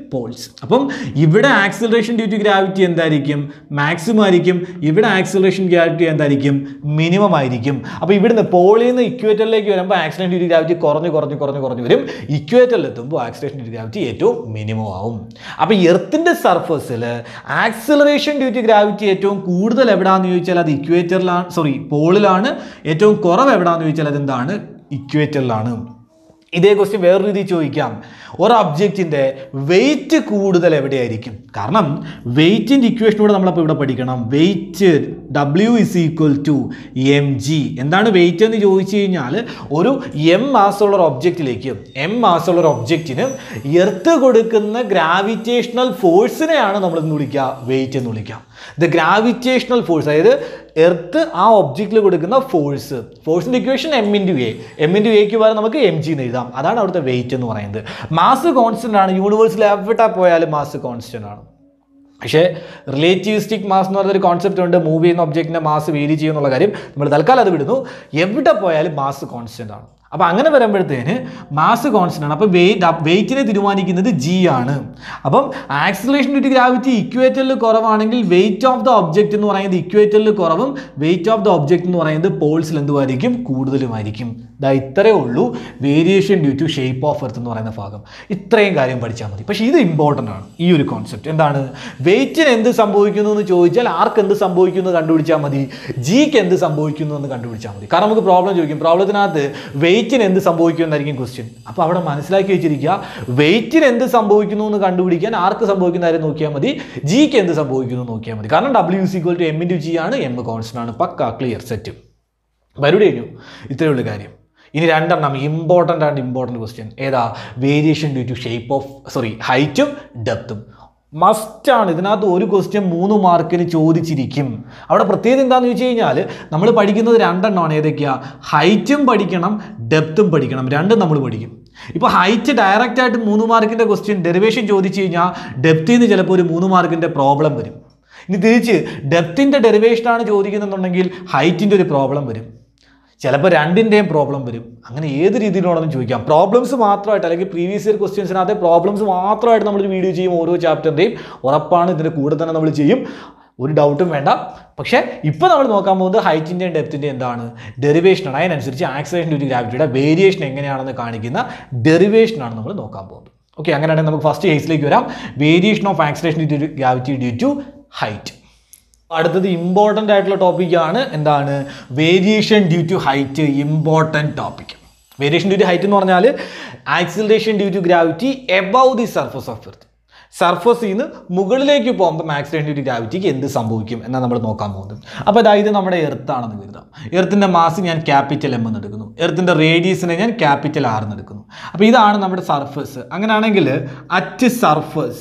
poles അപ്പം ഇവിടെ ആക്സിലറേഷൻ ഡ്യൂ ടു ഗ്രാവിറ്റി എന്തായിരിക്കും മാക്സിമം ആയിരിക്കും ഇവിടെ ആക്സിലറേഷൻ ഗ്രാവിറ്റി എന്തായിരിക്കും മിനിമം ആയിരിക്കും അപ്പോൾ ഇവിടുന്ന് പോളിൽ നിന്ന് ഇക്വേറ്ററിലേക്ക് വരുമ്പോൾ ആക്സിലറേഷൻ ഡ്യൂ ടു ഗ്രാവിറ്റി കുറഞ്ഞ് കുറഞ്ഞ് കുറഞ്ഞ് കുറഞ്ഞ് വരും ഇക്വേറ്ററിൽ എത്തുമ്പോൾ ആക്സിലറേഷൻ ഡ്യൂ ടു ഗ്രാവിറ്റി ഏറ്റവും മിനിമം ആവും അപ്പോൾ എർത്തിൻ്റെ സർഫസിൽ ആക്സിലറേഷൻ ഡ്യൂ ടു ഗ്രാവിറ്റി ഏറ്റവും കൂടുതൽ എവിടാന്ന് ചോദിച്ചാൽ അത് ഇക്വേറ്ററിലാണ് സോറി പോളിലാണ് ഏറ്റവും കുറവ് എവിടാന്ന് ചോദിച്ചാൽ അതെന്താണ് ഇക്വേറ്ററിലാണ് ഇതേ ക്വസ്റ്റ്യൻ വേറെ രീതിയിൽ ചോദിക്കാം ഒരു ഒബ്ജക്റ്റിൻ്റെ വെയിറ്റ് കൂടുതൽ എവിടെയായിരിക്കും കാരണം വെയിറ്റിൻ്റെ ഇക്വേഷനൂടെ നമ്മളപ്പോൾ ഇവിടെ പഠിക്കണം weight W is equal to M g എന്താണ് വെയിറ്റ് എന്ന് ചോദിച്ചു കഴിഞ്ഞാൽ ഒരു എം മാസമുള്ള ഒരു ഒബ്ജക്റ്റിലേക്ക് എം മാസമുള്ള ഒരു ഒബ്ജക്റ്റിന് എർത്ത് കൊടുക്കുന്ന ഗ്രാവിറ്റേഷണൽ ഫോഴ്സിനെയാണ് നമ്മൾ എന്ന് വിളിക്കുക വെയിറ്റ് എന്ന് വിളിക്കുക ദ ഗ്രാവിറ്റേഷണൽ ഫോഴ്സ് അതായത് എർത്ത് ആ ഒബ്ജക്റ്റിൽ കൊടുക്കുന്ന ഫോഴ്സ് ഫോഴ്സിൻ്റെ equation M into A M into എക്ക് പകരം നമുക്ക് എം ജി എന്ന് എഴുതാം അതാണ് അവിടുത്തെ വെയിറ്റ് എന്ന് പറയുന്നത് മാസ് കോൺസ്റ്റൻ്റ് ആണ് യൂണിവേഴ്സിൽ എവിടെ പോയാലും മാസ് കോൺസ്റ്റൻ്റ് ആണ് പക്ഷേ റിലേറ്റിവിസ്റ്റിക് മാസ് എന്ന് പറയുന്ന ഒരു കോൺസെപ്റ്റ് ഉണ്ട് മൂവ് ചെയ്യുന്ന ഒബ്ജക്റ്റിൻ്റെ മാസ് വേരി ചെയ്യുന്നുള്ള കാര്യം നമ്മൾ തൽക്കാലം അത് വിടുന്നു എവിടെ പോയാലും മാസ് കോൺസ്റ്റൻ്റ് ആണ് അപ്പോൾ അങ്ങനെ വരുമ്പോഴത്തേന് മാസ് കോൺസ്റ്റൻ്റ് ആണ് അപ്പോൾ വെയിറ്റ് വെയിറ്റിനെ തീരുമാനിക്കുന്നത് ജി ആണ് അപ്പം ആക്സിലേഷൻ ഡ്യൂ ടു ഗ്രാവിറ്റി ഇക്വേറ്ററിൽ കുറവാണെങ്കിൽ വെയിറ്റ് ഓഫ് ദ ഒബ്ജക്റ്റ് എന്ന് പറയുന്നത് ഇക്വേറ്ററിൽ കുറവും വെയിറ്റ് ഓഫ് ദ ഒബ്ജക്റ്റ് എന്ന് പറയുന്നത് പോൾസിൽ എന്തുമായിരിക്കും കൂടുതലുമായിരിക്കും ദാ ഇത്രയേ ഉള്ളൂ variation due to shape of earth എന്ന് പറയുന്ന ഭാഗം ഇത്രയും കാര്യം പഠിച്ചാൽ മതി പക്ഷേ ഇത് ഇമ്പോർട്ടൻ്റ് ആണ് ഈ ഒരു കോൺസെപ്റ്റ് എന്താണ് വെയിറ്റിന് എന്ത് സംഭവിക്കുന്നു എന്ന് ചോദിച്ചാൽ ആർക്ക് എന്ത് സംഭവിക്കുന്നു എന്ന് കണ്ടുപിടിച്ചാൽ മതി ജിക്ക് എന്ത് സംഭവിക്കുന്നു എന്ന് കണ്ടുപിടിച്ചാൽ മതി കാരണം നമുക്ക് പ്രോബ്ലം ചോദിക്കും പ്രോബ്ലത്തിനകത്ത് വെയിറ്റിന് എന്ത് സംഭവിക്കും എന്നായിരിക്കും ക്വസ്റ്റ്യൻ അപ്പോൾ അവിടെ മനസ്സിലാക്കി വെച്ചിരിക്കുക വെയിറ്റിന് എന്ത് സംഭവിക്കുന്നു എന്ന് കണ്ടുപിടിക്കാൻ ആർക്ക് സംഭവിക്കുന്ന കാര്യം നോക്കിയാൽ മതി ജിക്ക് എന്ത് സംഭവിക്കുന്നു എന്ന് നോക്കിയാൽ മതി കാരണം W is equal to M into g ആണ് എം കോൺസ്റ്റൻ്റ് ആണ് പക്ക ക്ലിയർ സെറ്റ് പരിപാടി കഴിഞ്ഞു ഇത്രയേ ഉള്ളൂ കാര്യം ഇനി രണ്ടെണ്ണം ഇമ്പോർട്ടൻ്റ് ആൻഡ് ഇമ്പോർട്ടൻ്റ് ക്വസ്റ്റ്യൻ ഏതാ variation due to shape of sorry ഹൈറ്റും ഡെപ്തും മസ്റ്റാണ് ഇതിനകത്ത് ഒരു ക്വസ്റ്റ്യൻ മൂന്ന് മാർക്കിന് ചോദിച്ചിരിക്കും അവിടെ പ്രത്യേകത എന്താണെന്ന് വെച്ച് കഴിഞ്ഞാൽ നമ്മൾ പഠിക്കുന്നത് രണ്ടെണ്ണമാണ് ഏതൊക്കെയാണ് ഹൈറ്റും പഠിക്കണം ഡെപ്തും പഠിക്കണം രണ്ടും നമ്മൾ പഠിക്കും ഇപ്പോൾ ഹൈറ്റ് ഡയറക്റ്റ് ആയിട്ട് മൂന്ന് മാർക്കിൻ്റെ ക്വസ്റ്റ്യൻ ഡെറിവേഷൻ ചോദിച്ചു കഴിഞ്ഞാൽ ഡെപ്തിൽ നിന്ന് ചിലപ്പോൾ ഒരു മൂന്ന് മാർക്കിൻ്റെ പ്രോബ്ലം വരും ഇനി തിരിച്ച് ഡെപ്തിൻ്റെ ഡെറിവേഷനാണ് ചോദിക്കുന്നുണ്ടെങ്കിൽ ഹൈറ്റിൻ്റെ ഒരു പ്രോബ്ലം വരും ചിലപ്പോൾ രണ്ടിൻ്റെയും പ്രോബ്ലം വരും അങ്ങനെ ഏത് രീതിയിലാണെന്ന് ചോദിക്കാം പ്രോബ്ലംസ് മാത്രമായിട്ട് അല്ലെങ്കിൽ പ്രീവിയസ് ഇയർ ക്വസ്റ്റ്യൻസിനകത്ത് പ്രോബ്ലംസ് മാത്രമായിട്ട് നമ്മളൊരു വീഡിയോ ചെയ്യും ഓരോ ചാപ്റ്ററിൻ്റെയും ഉറപ്പാണ് ഇതിൻ്റെ കൂടെ തന്നെ നമ്മൾ ചെയ്യും ഒരു ഡൗട്ടും വേണ്ട പക്ഷേ ഇപ്പോൾ നമ്മൾ നോക്കാൻ പോകുന്നത് ഹൈറ്റിൻ്റെയും ഡെപ്തിൻ്റെയും എന്താണ് ഡെറിവേഷനാണ് അതിനനുസരിച്ച് ആക്സിലേഷൻ ഡ്യൂ ടു ഗ്രാവിറ്റിയുടെ വേരിയേഷൻ എങ്ങനെയാണെന്ന് കാണിക്കുന്ന ഡെറിവേഷനാണ് നമ്മൾ നോക്കാൻ പോകുന്നത് ഓക്കെ അങ്ങനെയാണെങ്കിൽ നമുക്ക് ഫസ്റ്റ് കേസിലേക്ക് വരാം variation of acceleration due to gravity due to height അടുത്തത് ഇമ്പോർട്ടൻ്റ് ആയിട്ടുള്ള ടോപ്പിക്കാണ് എന്താണ് variation due to height important topic variation due to height എന്ന് പറഞ്ഞാൽ acceleration due to gravity above the surface of earth സർഫസിൽ നിന്ന് മുകളിലേക്ക് പോകുമ്പോൾ ആക്സിലേഷൻ ഡ്യൂ ടു ഗ്രാവിറ്റിക്ക് എന്ത് സംഭവിക്കും എന്നാണ് നമ്മൾ നോക്കാൻ പോകുന്നത് അപ്പോൾ അതായത് നമ്മുടെ എർത്താണെന്ന് കരുതാം എർത്തിൻ്റെ മാസ് ഞാൻ ക്യാപിറ്റൽ എം എന്ന് എടുക്കുന്നു എർത്തിൻ്റെ റേഡിയസിനെ ഞാൻ ക്യാപിറ്റൽ ആർ എന്ന് എടുക്കുന്നു അപ്പോൾ ഇതാണ് നമ്മുടെ സർഫസ് അങ്ങനെയാണെങ്കിൽ അറ്റ് സർഫസ്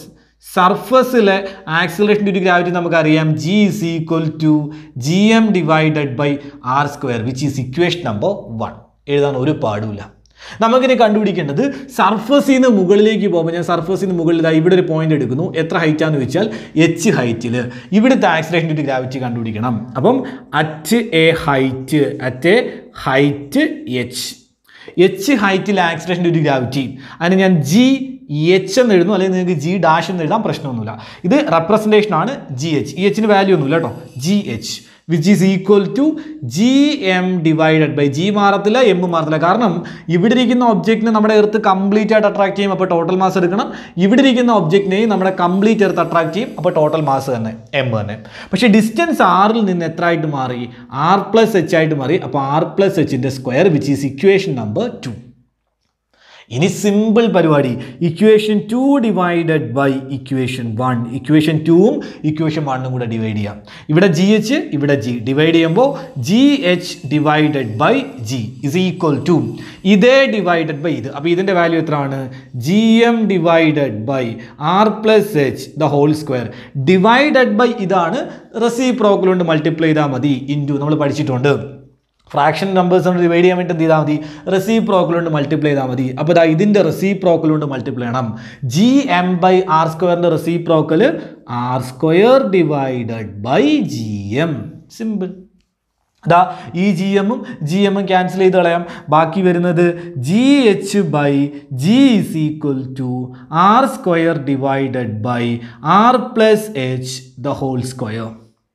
സർഫസിലെ ആക്സിലറേഷൻ ഡ്യൂ ടു ഗ്രാവിറ്റി നമുക്കറിയാം g is equal to G M divided by R square which is equation number one എഴുതാൻ ഒരു പാടുമില്ല നമുക്കിനി കണ്ടുപിടിക്കേണ്ടത് സർഫസിൽ നിന്ന് മുകളിലേക്ക് പോകുമ്പോൾ ഞാൻ സർഫസിൽ നിന്ന് മുകളിൽ ഇതാ ഇവിടെ ഒരു പോയിന്റ് എടുക്കുന്നു എത്ര ഹൈറ്റ് ആണെന്ന് വെച്ചാൽ എച്ച് ഹൈറ്റിൽ ഇവിടുത്തെ ആക്സിലേഷൻ ഡ്യൂ ടു ഗ്രാവിറ്റി കണ്ടുപിടിക്കണം അപ്പം at a height at a height H H ഹൈറ്റിൽ ആക്സിലേഷൻ ഡ്യൂ ടു ഗ്രാവിറ്റി അതിന് ഞാൻ ജി എച്ച് എന്ന് എഴുതുന്നു അല്ലെങ്കിൽ നിങ്ങൾക്ക് ജി ഡാഷ് എന്ന് എഴുതാൻ പ്രശ്നമൊന്നുമില്ല ഇത് റെപ്രസെൻറ്റേഷൻ ആണ് ജി എച്ച് ഈ എച്ചിന് വാല്യൂ ഒന്നുമില്ല കേട്ടോ g H which is equal to G M divided by G മാറത്തില്ല എം മാറത്തില്ല കാരണം ഇവിടെ ഇരിക്കുന്ന ഒബ്ജക്റ്റിനെ നമ്മുടെ എർത്ത് കംപ്ലീറ്റ് ആയിട്ട് അട്രാക്ട് ചെയ്യും അപ്പോൾ ടോട്ടൽ മാസ് എടുക്കണം ഇവിടെ ഇരിക്കുന്ന ഒബ്ജക്റ്റിനെയും നമ്മുടെ കംപ്ലീറ്റ് എർത്ത് അട്രാക്ട് ചെയ്യും അപ്പോൾ ടോട്ടൽ മാസ് തന്നെ എം തന്നെ പക്ഷേ ഡിസ്റ്റൻസ് ആറിൽ നിന്ന് എത്ര ആയിട്ട് മാറി ആർ പ്ലസ് എച്ച് ആയിട്ട് മാറി അപ്പോൾ ആർ പ്ലസ് എച്ചിൻ്റെ square which is equation number two ഇനി സിമ്പിൾ പരിപാടി equation two divided by equation one equation ടൂവും ഇക്വേഷൻ വണ്ണും കൂടെ ഡിവൈഡ് ചെയ്യാം ഇവിടെ ജി എച്ച് ഇവിടെ ജി ഡിവൈഡ് ചെയ്യുമ്പോൾ g H divided by g is equal to ഇതേ ഡിവൈഡഡ് ബൈ ഇത് അപ്പോൾ ഇതിൻ്റെ വാല്യൂ എത്രയാണ് G M divided by R plus H the whole square divided by ഇതാണ് റെസിപ്രോക്കൽ കൊണ്ട് മൾട്ടിപ്ലൈ ചെയ്താൽ മതി ഇൻറ്റു നമ്മൾ പഠിച്ചിട്ടുണ്ട് ഫ്രാക്ഷൻ നമ്പേഴ്സ് കൊണ്ട് ഡിവൈഡ് ചെയ്യാൻ വേണ്ടി എന്ത് ചെയ്താൽ മതി റെസിപ്രോക്കൽ കൊണ്ട് മൾട്ടിപ്ലൈ ചെയ്താൽ മതി അപ്പോൾ ഇതാ ഇതിൻ്റെ റെസിപ്രോക്കൽ കൊണ്ട് മൾട്ടിപ്ലൈ ചെയ്യണം ജി എം ബൈ ആർ സ്ക്വയറിൻ്റെ reciprocal R square divided by G M simple ദാ ഈ ജി എമ്മും ജി എമ്മും ക്യാൻസൽ ചെയ്ത് കളയാം ബാക്കി വരുന്നത് g H by g is equal to R square divided by R plus H the whole square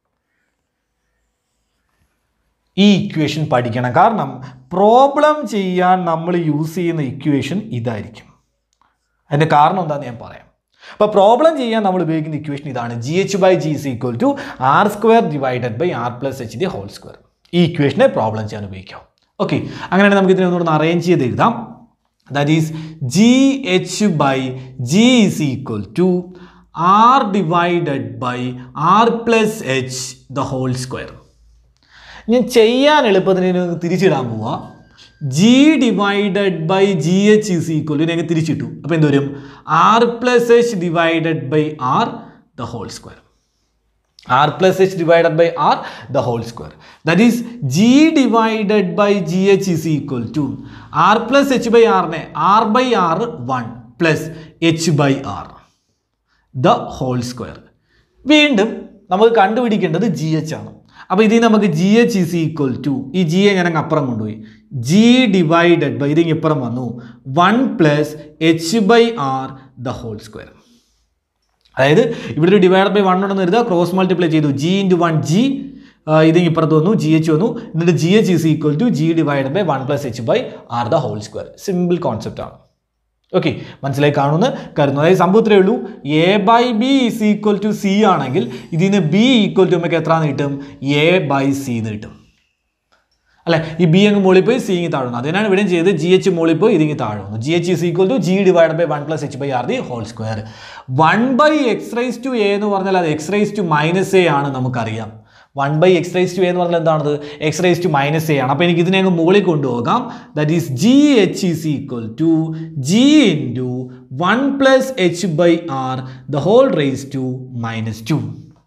ഈ ഇക്വേഷൻ പഠിക്കണം കാരണം പ്രോബ്ലം ചെയ്യാൻ നമ്മൾ യൂസ് ചെയ്യുന്ന ഇക്വേഷൻ ഇതായിരിക്കും അതിൻ്റെ കാരണം എന്താണെന്ന് ഞാൻ പറയാം അപ്പോൾ പ്രോബ്ലം ചെയ്യാൻ നമ്മൾ ഉപയോഗിക്കുന്ന ഇക്വേഷൻ ഇതാണ് g H by g is equal to R square divided by R plus H the whole square ഈ ഇക്വേഷനെ പ്രോബ്ലം ചെയ്യാൻ ഉപയോഗിക്കാം ഓക്കെ അങ്ങനെയാണെങ്കിൽ നമുക്ക് ഇതിനെ ഒന്നുകൂടെ അറേഞ്ച് ചെയ്ത് എഴുതാം that is g H by g is equal to R divided by R plus H the whole square ഞാൻ ചെയ്യാൻ എളുപ്പത്തിന് ഇതിനെ തിരിച്ചിടാൻ പോവാ g divided by g H is equal ഇതിനെ തിരിച്ചിട്ടു അപ്പോൾ എന്ത് വരും R plus H divided by R the whole square R plus H divided by R the whole square that is g divided by g H is equal to R plus H by ആറിനെ R by R one plus H by R the whole square വീണ്ടും നമുക്ക് കണ്ടുപിടിക്കേണ്ടത് g H ആണ് അപ്പോൾ ഇതിൽ നമുക്ക് g H is equal to ഈ g എ ഞാൻ അങ്ങ് അപ്പുറം കൊണ്ടുപോയി ജി ഡിവൈഡഡ് ബൈ ഇതിങ്ങ് ഇപ്പുറം വന്നു one plus H by R the whole square അതായത് ഇവിടെ ഒരു ഡിവൈഡ് ബൈ വൺ ഉണ്ടെന്ന് കരുതുക ക്രോസ് മൾട്ടിപ്ലൈ ചെയ്തു ജി ഇൻറ്റു വൺ ജി ഇതിങ് ഇപ്പുറത്ത് വന്നു ജി എച്ച് വന്നു എന്നിട്ട് g H is equal to g divide by one plus H by R the whole square simple concept ആണ് ഓക്കെ മനസ്സിലായി കാണുമെന്ന് കരുതുന്നു അതായത് സംഭവത്തിലേ ഉള്ളൂ A by B is equal to C ആണെങ്കിൽ ഇതിന് ബി ഈക്വൽ ടു നമുക്ക് എത്ര കിട്ടും എ ബൈ സി എന്ന് കിട്ടും അല്ലെ ഈ ബി അങ്ങ് മുകളിൽ പോയി സി ഇങ്ങ് താഴുന്നു അതിനാണ് ഇവിടെ ചെയ്ത് ജി എച്ച് മുകളിൽ പോയി ഇതിങ്ങ് താഴുന്നു g H is equal to g divide by one plus H by R the whole square one by X raise to A എന്ന് പറഞ്ഞാൽ അത് X raise to minus A ആണ് നമുക്കറിയാം one by X raise to എന്ന് പറഞ്ഞാൽ എന്താണത് X raise to minus A ആണ് അപ്പോൾ എനിക്ക് ഇതിനെ അങ്ങ് മുകളിൽ കൊണ്ടുപോകാം that is g H is equal to g into one plus H by R the whole raise to minus two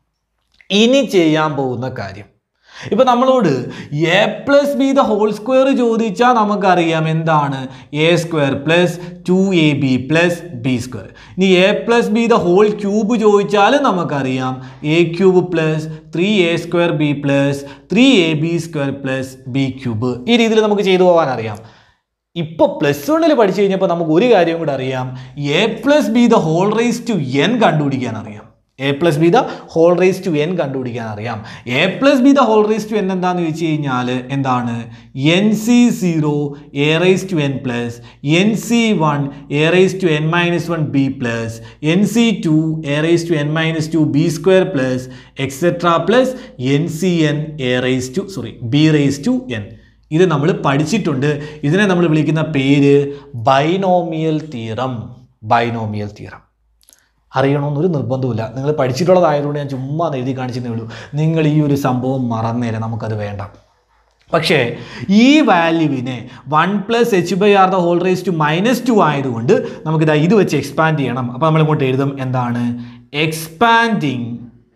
ഇനി ചെയ്യാൻ പോകുന്ന കാര്യം ഇപ്പൊ നമ്മളോട് A plus B the whole square ചോദിച്ചാൽ നമുക്കറിയാം എന്താണ് A square plus two A B plus B square ഇനി A plus B the whole cube ചോദിച്ചാലും നമുക്കറിയാം A cube plus three A square B plus three A B square plus B cube ഈ രീതിയിൽ നമുക്ക് ചെയ്തു പോകാൻ അറിയാം ഇപ്പോൾ പ്ലസ് വണ്ണിൽ പഠിച്ചു കഴിഞ്ഞപ്പോൾ നമുക്ക് ഒരു കാര്യം കൂടെ അറിയാം a plus B the whole raise to n കണ്ടുപിടിക്കാൻ അറിയാം a plus B the whole raise to n കണ്ടുപിടിക്കാൻ അറിയാം a plus B the whole raise to n എന്താന്ന് ചോദിച്ചു കഴിഞ്ഞാൽ എന്താണ് n c zero a raise to n plus n c one a raise to n minus one b plus n c two a raise to n minus two b square plus etcetera plus n C n a raise to sorry b raise to n ഇത് നമ്മൾ പഠിച്ചിട്ടുണ്ട് ഇതിനെ നമ്മൾ വിളിക്കുന്ന പേര് binomial theorem binomial theorem അറിയണമെന്നൊരു നിർബന്ധമില്ല നിങ്ങൾ പഠിച്ചിട്ടുള്ളതായതുകൊണ്ട് ഞാൻ ചുമ്മാ ഒന്ന് എഴുതി കാണിച്ചതേ ഉള്ളൂ നിങ്ങൾ ഈ ഒരു സംഭവം മറന്നേരെ നമുക്കത് വേണ്ട പക്ഷേ ഈ വാല്യൂവിനെ one plus H by R the whole raise to minus two ആയതുകൊണ്ട് നമുക്കിത് ഇത് വെച്ച് എക്സ്പാൻഡ് ചെയ്യണം അപ്പോൾ നമ്മൾ ഇങ്ങോട്ട് എഴുതും എന്താണ് എക്സ്പാൻഡിങ്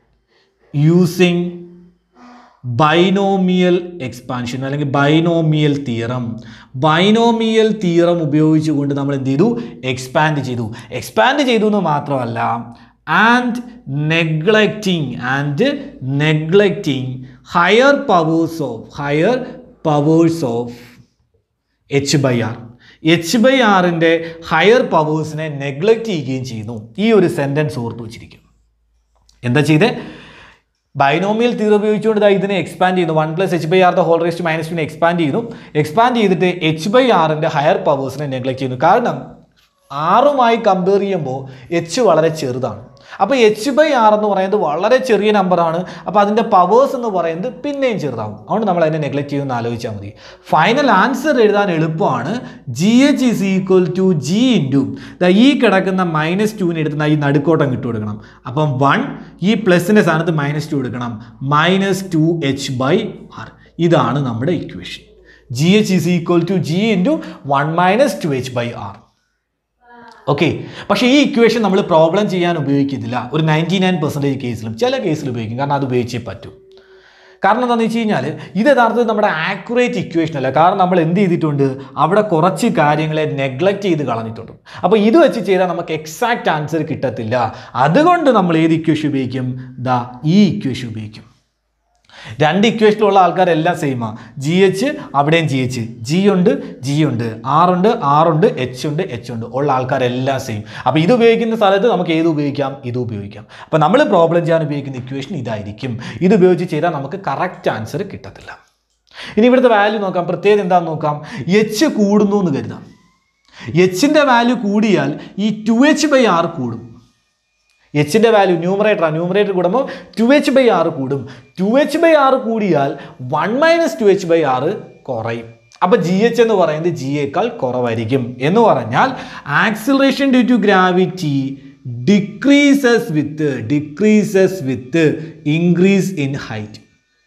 യൂസിങ് ബൈനോമിയൽ എക്സ്പാൻഷൻ അല്ലെങ്കിൽ ബൈനോമിയൽ തിയറം ബൈനോമിയൽ തിയറം ഉപയോഗിച്ചുകൊണ്ട് നമ്മൾ എന്ത് ചെയ്തു എക്സ്പാൻഡ് ചെയ്തു എക്സ്പാൻഡ് ചെയ്തു എന്ന് മാത്രമല്ല and neglecting and neglecting higher powers of higher powers of h by r h by ആറിൻ്റെ ഹയർ പവേഴ്സിനെ നെഗ്ലക്റ്റ് ചെയ്യുകയും ചെയ്യുന്നു ഈ ഒരു സെൻറ്റൻസ് ഓർത്ത് വെച്ചിരിക്കും എന്താ ചെയ്തേ ബൈനോമിയൽ തീർ ഉപയോഗിച്ചുകൊണ്ട് ദാ ഇതിനെ എക്സ്പാൻഡ് ചെയ്യുന്നു one plus H by R the whole raised minus ടുവിനെ എക്സ്പാൻഡ് ചെയ്യുന്നു എക്സ്പാൻഡ് ചെയ്തിട്ട് എച്ച് ബൈ ആറിൻ്റെ ഹയർ പവേഴ്സിനെ നെഗ്ലക്ട് ചെയ്യുന്നു കാരണം ആറുമായി കമ്പയർ ചെയ്യുമ്പോൾ എച്ച് വളരെ ചെറുതാണ് അപ്പോൾ എച്ച് ബൈ ആർ എന്ന് പറയുന്നത് വളരെ ചെറിയ നമ്പറാണ് അപ്പോൾ അതിൻ്റെ പവേഴ്സ് എന്ന് പറയുന്നത് പിന്നെയും ചെറുതാവും അതുകൊണ്ട് നമ്മൾ അതിനെ നെഗ്ലക്ട് ചെയ്യുമെന്ന് ആലോചിച്ചാൽ മതി ഫൈനൽ ആൻസർ എഴുതാൻ എളുപ്പമാണ് g H is equal to g into ഈ കിടക്കുന്ന മൈനസ് ടുവിന് എടുത്ത് ഈ നടുക്കോട്ടം ഇട്ട് കൊടുക്കണം അപ്പം വൺ ഈ പ്ലസിൻ്റെ സ്ഥാനത്ത് മൈനസ് ടു എടുക്കണം minus two h by r ഇതാണ് നമ്മുടെ equation g H is equal to g into one minus two h by r okay പക്ഷേ ഈ ഇക്വേഷൻ നമ്മൾ പ്രോബ്ലം ചെയ്യാൻ ഉപയോഗിക്കത്തില്ല ഒരു നയൻറ്റി നയൻ പെർസെൻറ്റേജ് കേസിലും ചില കേസിൽ ഉപയോഗിക്കും കാരണം അത് ഉപയോഗിച്ചേ പറ്റൂ കാരണം എന്താണെന്ന് വെച്ച് കഴിഞ്ഞാൽ ഇത് യഥാർത്ഥത്തിൽ നമ്മുടെ ആക്യുറേറ്റ് ഇക്വേഷൻ അല്ല കാരണം നമ്മൾ എന്ത് ചെയ്തിട്ടുണ്ട് അവിടെ കുറച്ച് കാര്യങ്ങളെ നെഗ്ലക്റ്റ് ചെയ്ത് കളഞ്ഞിട്ടുണ്ട് അപ്പോൾ ഇത് വെച്ച് ചെയ്താൽ നമുക്ക് എക്സാക്റ്റ് ആൻസർ കിട്ടത്തില്ല അതുകൊണ്ട് നമ്മൾ ഏത് ഇക്വേഷൻ ഉപയോഗിക്കും ദാ ഈ ഇക്വേഷൻ ഉപയോഗിക്കും രണ്ട് ഇക്വേഷനിലുള്ള ആൾക്കാരെല്ലാം സെയിമാണ് ജി എച്ച് അവിടെയും ജി എച്ച് ജി ഉണ്ട് ജി ഉണ്ട് ആർ ഉണ്ട് ആർ ഉണ്ട് എച്ച് ഉണ്ട് എച്ച് ഉണ്ട് ഉള്ള ആൾക്കാരെല്ലാം സെയിം അപ്പോൾ ഇത് ഉപയോഗിക്കുന്ന സ്ഥലത്ത് നമുക്ക് ഏത് ഉപയോഗിക്കാം ഇത് ഉപയോഗിക്കാം അപ്പോൾ നമ്മൾ പ്രോബ്ലം ചെയ്യാൻ ഉപയോഗിക്കുന്ന ഇക്വേഷൻ ഇതായിരിക്കും ഇത് ഉപയോഗിച്ച് ചെയ്താൽ നമുക്ക് കറക്റ്റ് ആൻസർ കിട്ടത്തില്ല ഇനി ഇവിടുത്തെ വാല്യൂ നോക്കാം പ്രത്യേകത എന്താണെന്ന് നോക്കാം എച്ച് കൂടുന്നു എന്ന് കരുതാം എച്ചിൻ്റെ വാല്യൂ കൂടിയാൽ ഈ ടു എച്ച് ബൈ ആർ കൂടും എച്ചിൻ്റെ വാല്യൂ ന്യൂമറേറ്ററാണ് ന്യൂമറേറ്റർ കൂടുമ്പോൾ ടു എച്ച് ബൈ ആറ് കൂടും ടു എച്ച് ബൈ ആറ് കൂടിയാൽ one minus two h by r കുറയും അപ്പോൾ ജി എച്ച് എന്ന് പറയുന്നത് ജിയേക്കാൾ കുറവായിരിക്കും എന്ന് പറഞ്ഞാൽ acceleration due to gravity decreases with decreases with increase in height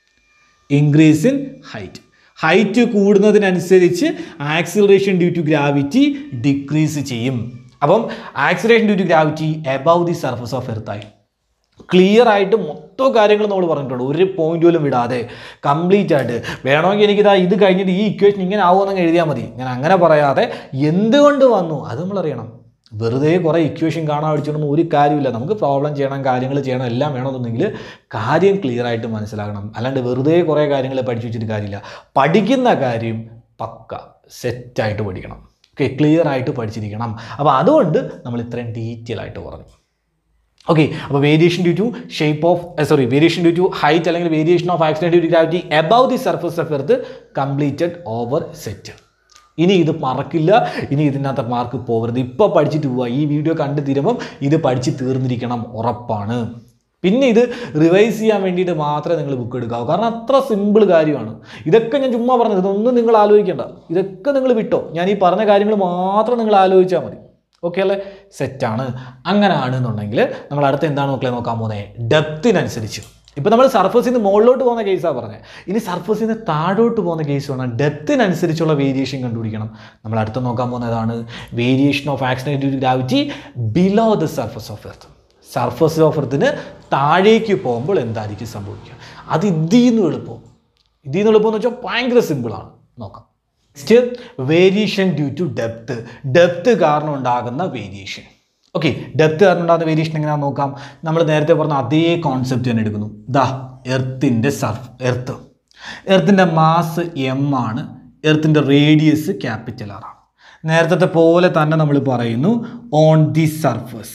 increase in height height കൂടുന്നതിനനുസരിച്ച് acceleration due to gravity decrease ചെയ്യും അപ്പം acceleration due to gravity above the surface of earth ആയി clear ആയിട്ട് മൊത്തം കാര്യങ്ങൾ നമ്മൾ പറഞ്ഞിട്ടുണ്ട് ഒരു പോയിന്റ് പോലും വിടാതെ കംപ്ലീറ്റ് ആയിട്ട് വേണമെങ്കിൽ എനിക്കിതാ ഇത് കഴിഞ്ഞിട്ട് ഈ ഇക്വേഷൻ ഇങ്ങനെ ആവുമെന്നങ്ങ് എഴുതിയാൽ മതി ഞാൻ അങ്ങനെ പറയാതെ എന്തുകൊണ്ട് വന്നു അത് നമ്മൾ അറിയണം വെറുതെ കുറേ ഇക്വേഷൻ കാണാൻ പഠിച്ചിട്ടൊന്നും ഒരു കാര്യമില്ല നമുക്ക് പ്രോബ്ലം ചെയ്യണം കാര്യങ്ങൾ ചെയ്യണം എല്ലാം വേണമെന്നുണ്ടെങ്കിൽ കാര്യം ക്ലിയർ ആയിട്ട് മനസ്സിലാകണം അല്ലാണ്ട് വെറുതെ കുറേ കാര്യങ്ങൾ പഠിച്ചു വെച്ചിട്ട് കാര്യമില്ല പഠിക്കുന്ന കാര്യം പക്ക സെറ്റായിട്ട് പഠിക്കണം ഓക്കെ ക്ലിയർ ആയിട്ട് പഠിച്ചിരിക്കണം അപ്പോൾ അതുകൊണ്ട് നമ്മൾ ഇത്രയും ഡീറ്റെയിൽ ആയിട്ട് പറഞ്ഞു ഓക്കെ അപ്പോൾ variation due to shape of sorry variation due to height അല്ലെങ്കിൽ variation of accident due to gravity above the surface of earth completed over set ഇനി ഇത് മറക്കില്ല ഇനി ഇതിനകത്ത് മാർക്ക് പോകരുത് ഇപ്പോൾ പഠിച്ചിട്ട് പോവുക ഈ വീഡിയോ കണ്ടു തീരുമ്പം ഇത് പഠിച്ച് തീർന്നിരിക്കണം ഉറപ്പാണ് പിന്നെ ഇത് റിവൈസ് ചെയ്യാൻ വേണ്ടിയിട്ട് മാത്രമേ നിങ്ങൾ ബുക്ക് എടുക്കാവൂ കാരണം അത്ര സിമ്പിൾ കാര്യമാണ് ഇതൊക്കെ ഞാൻ ചുമ്മാ പറഞ്ഞത് ഇതൊന്നും നിങ്ങൾ ആലോചിക്കേണ്ട ഇതൊക്കെ നിങ്ങൾ വിട്ടോ ഞാൻ ഈ പറഞ്ഞ കാര്യങ്ങൾ മാത്രം നിങ്ങൾ ആലോചിച്ചാൽ മതി ഓക്കെ അല്ലേ സെറ്റാണ് അങ്ങനെയാണ് എന്നുണ്ടെങ്കിൽ നമ്മൾ അടുത്ത എന്താണ് മക്കളെ നോക്കാൻ പോകുന്നത് ഡെപ്തിനനുസരിച്ച് ഇപ്പം നമ്മൾ സർഫസിൽ നിന്ന് മുകളിലോട്ട് പോകുന്ന കേസാണ് പറഞ്ഞത് ഇനി സർഫസിൽ നിന്ന് താഴോട്ട് പോകുന്ന കേസ് വേണം ഡെപ്തിനനുസരിച്ചുള്ള വേരിയേഷൻ കണ്ടുപിടിക്കണം നമ്മൾ അടുത്ത് നോക്കാൻ പോകുന്നതാണ് variation of accident due gravity below the surface of earth surface of എർത്തിന് താഴേക്ക് പോകുമ്പോൾ എന്തായിരിക്കും സംഭവിക്കുക അത് ഇതിൽ നിന്ന് എളുപ്പം ഇതിൽ നിന്ന് എളുപ്പം എന്ന് വെച്ചാൽ ഭയങ്കര സിമ്പിളാണ് നോക്കാം next variation due to depth depth കാരണം ഉണ്ടാകുന്ന വേരിയേഷൻ ഓക്കെ ഡെപ്ത് കാരണം ഉണ്ടാകുന്ന വേരിയേഷൻ എങ്ങനെയാണെന്ന് നോക്കാം നമ്മൾ നേരത്തെ പറഞ്ഞ അതേ കോൺസെപ്റ്റ് തന്നെ എടുക്കുന്നു ദാ എർത്തിൻ്റെ സർഫ് എർത്ത് എർത്തിൻ്റെ മാസ് എം ആണ് എർത്തിൻ്റെ റേഡിയസ് ക്യാപിറ്റൽ ആർ ആണ് നേരത്തെ പോലെ തന്നെ നമ്മൾ പറയുന്നു ഓൺ ദി സർഫസ്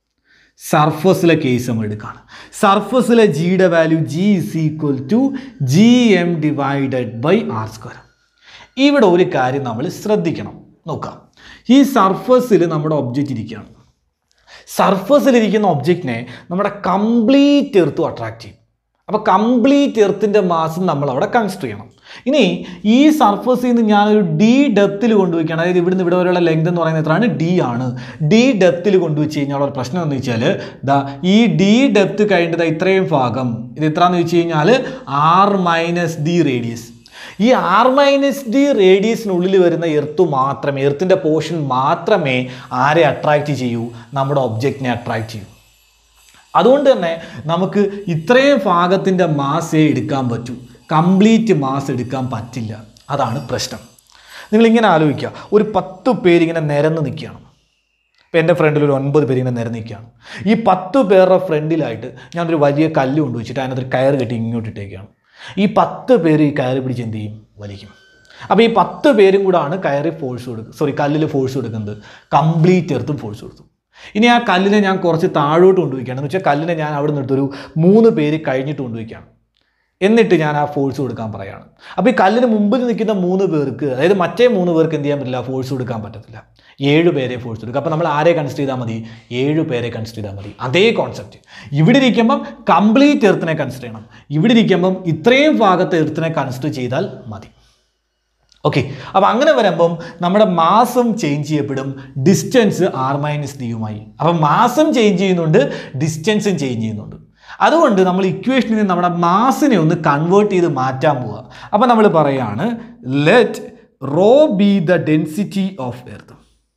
സർഫസിലെ കേസ് നമ്മൾ എടുക്കുകയാണ് സർഫസിലെ ജിയുടെ value G is equal to G M divided by R square ഇവിടെ ഒരു കാര്യം നമ്മൾ ശ്രദ്ധിക്കണം നോക്കാം ഈ സർഫസിൽ നമ്മുടെ ഒബ്ജക്റ്റ് ഇരിക്കുകയാണ് സർഫസിലിരിക്കുന്ന ഒബ്ജക്റ്റിനെ നമ്മുടെ കംപ്ലീറ്റ് എർത്തും അട്രാക്റ്റ് ചെയ്യും അപ്പോൾ കംപ്ലീറ്റ് എർത്തിൻ്റെ മാസം നമ്മൾ അവിടെ കൺസിഡർ ചെയ്യണം ഇനി ഈ സർഫസിൽ നിന്ന് ഞാനൊരു ഡി ഡെപ്തിൽ കൊണ്ടുവയ്ക്കുകയാണ് അതായത് ഇവിടുന്ന് ഇവിടെ വരെയുള്ള ലെങ്ത് എന്ന് പറയുന്നത് എത്രയാണ് ഡി ആണ് ഡി ഡെപ്തിൽ കൊണ്ടുവച്ച് കഴിഞ്ഞാൽ ഒരു പ്രശ്നം എന്ന് വെച്ചാൽ ദാ ഈ ഡി ഡെപ്ത് കഴിഞ്ഞത് ഇത്രയും ഭാഗം ഇത് എത്രയാണെന്ന് വെച്ച് കഴിഞ്ഞാൽ ആർ മൈനസ് ഡി റേഡിയസ് ഈ ആർ മൈനസ് ഡി റേഡിയസിനുള്ളിൽ വരുന്ന എർത്ത് മാത്രമേ എർത്തിൻ്റെ പോർഷൻ മാത്രമേ ആരെ അട്രാക്റ്റ് ചെയ്യൂ നമ്മുടെ ഒബ്ജക്റ്റിനെ അട്രാക്റ്റ് ചെയ്യൂ അതുകൊണ്ട് തന്നെ നമുക്ക് ഇത്രയും ഭാഗത്തിൻ്റെ മാസേ എടുക്കാൻ പറ്റൂ കംപ്ലീറ്റ് മാസ് എടുക്കാൻ പറ്റില്ല അതാണ് പ്രശ്നം നിങ്ങളിങ്ങനെ ആലോചിക്കുക ഒരു പത്ത് പേരിങ്ങനെ നിരന്ന് നിൽക്കുകയാണ് ഇപ്പം എൻ്റെ ഫ്രണ്ടിൽ ഒരു ഒൻപത് പേര് ഇങ്ങനെ നിരന്ന് നിൽക്കുകയാണ് ഈ പത്ത് പേരുടെ ഫ്രണ്ടിലായിട്ട് ഞാനൊരു വലിയ കല്ല് കൊണ്ടുവച്ചിട്ട് അതിനകത്തൊരു കയർ കെട്ടി ഇങ്ങോട്ട് ഇട്ടേക്കാണ് ഈ പത്ത് പേര് ഈ കയറ് പിടിച്ച് എന്ത് ചെയ്യും വലിക്കും അപ്പോൾ ഈ പത്ത് പേരും കൂടാണ് കയറി ഫോഴ്സ് കൊടുക്കുക സോറി കല്ലിൽ ഫോഴ്സ് കൊടുക്കുന്നത് കംപ്ലീറ്റ് എർത്തും ഫോഴ്സ് കൊടുത്തു ഇനി ആ കല്ലിനെ ഞാൻ കുറച്ച് താഴോട്ട് കൊണ്ടുപോയിക്കുകയാണ് എന്ന് വെച്ചാൽ കല്ലിനെ ഞാൻ അവിടെ നിന്നെടുത്തൊരു മൂന്ന് പേര് കഴിഞ്ഞിട്ട് കൊണ്ടുപോയിക്കുകയാണ് എന്നിട്ട് ഞാൻ ആ ഫോഴ്സ് കൊടുക്കാൻ പറയാണ് അപ്പോൾ ഈ കല്ലിന് മുമ്പിൽ നിൽക്കുന്ന മൂന്ന് പേർക്ക് അതായത് മറ്റേ മൂന്ന് പേർക്ക് എന്ത് ചെയ്യാൻ പറ്റില്ല ഫോഴ്സ് കൊടുക്കാൻ പറ്റത്തില്ല ഏഴ് പേരെ ഫോഴ്സ് കൊടുക്കുക അപ്പോൾ നമ്മൾ ആരെ കൺസിഡർ ചെയ്താൽ മതി ഏഴ് പേരെ കൺസിഡർ ചെയ്താൽ മതി അതേ കോൺസെപ്റ്റ് ഇവിടെ ഇരിക്കുമ്പം കംപ്ലീറ്റ് എർത്തിനെ കൺസിഡർ ചെയ്യണം ഇവിടെ ഇരിക്കുമ്പം ഇത്രയും ഭാഗത്തെ എർത്തിനെ കൺസിഡർ ചെയ്താൽ മതി ഓക്കെ അപ്പോൾ അങ്ങനെ വരുമ്പം നമ്മുടെ മാസം ചേഞ്ച് ചെയ്യപ്പെടും ഡിസ്റ്റൻസ് ആർ മൈനസ് ഡിയുമായി അപ്പം മാസം ചേഞ്ച് ചെയ്യുന്നുണ്ട് ഡിസ്റ്റൻസും ചേഞ്ച് ചെയ്യുന്നുണ്ട് അതുകൊണ്ട് നമ്മൾ ഇക്വേഷനിൽ നിന്ന് നമ്മുടെ മാസിനെ ഒന്ന് കൺവേർട്ട് ചെയ്ത് മാറ്റാൻ പോവുക അപ്പം നമ്മൾ പറയാണ് let rho be the density of earth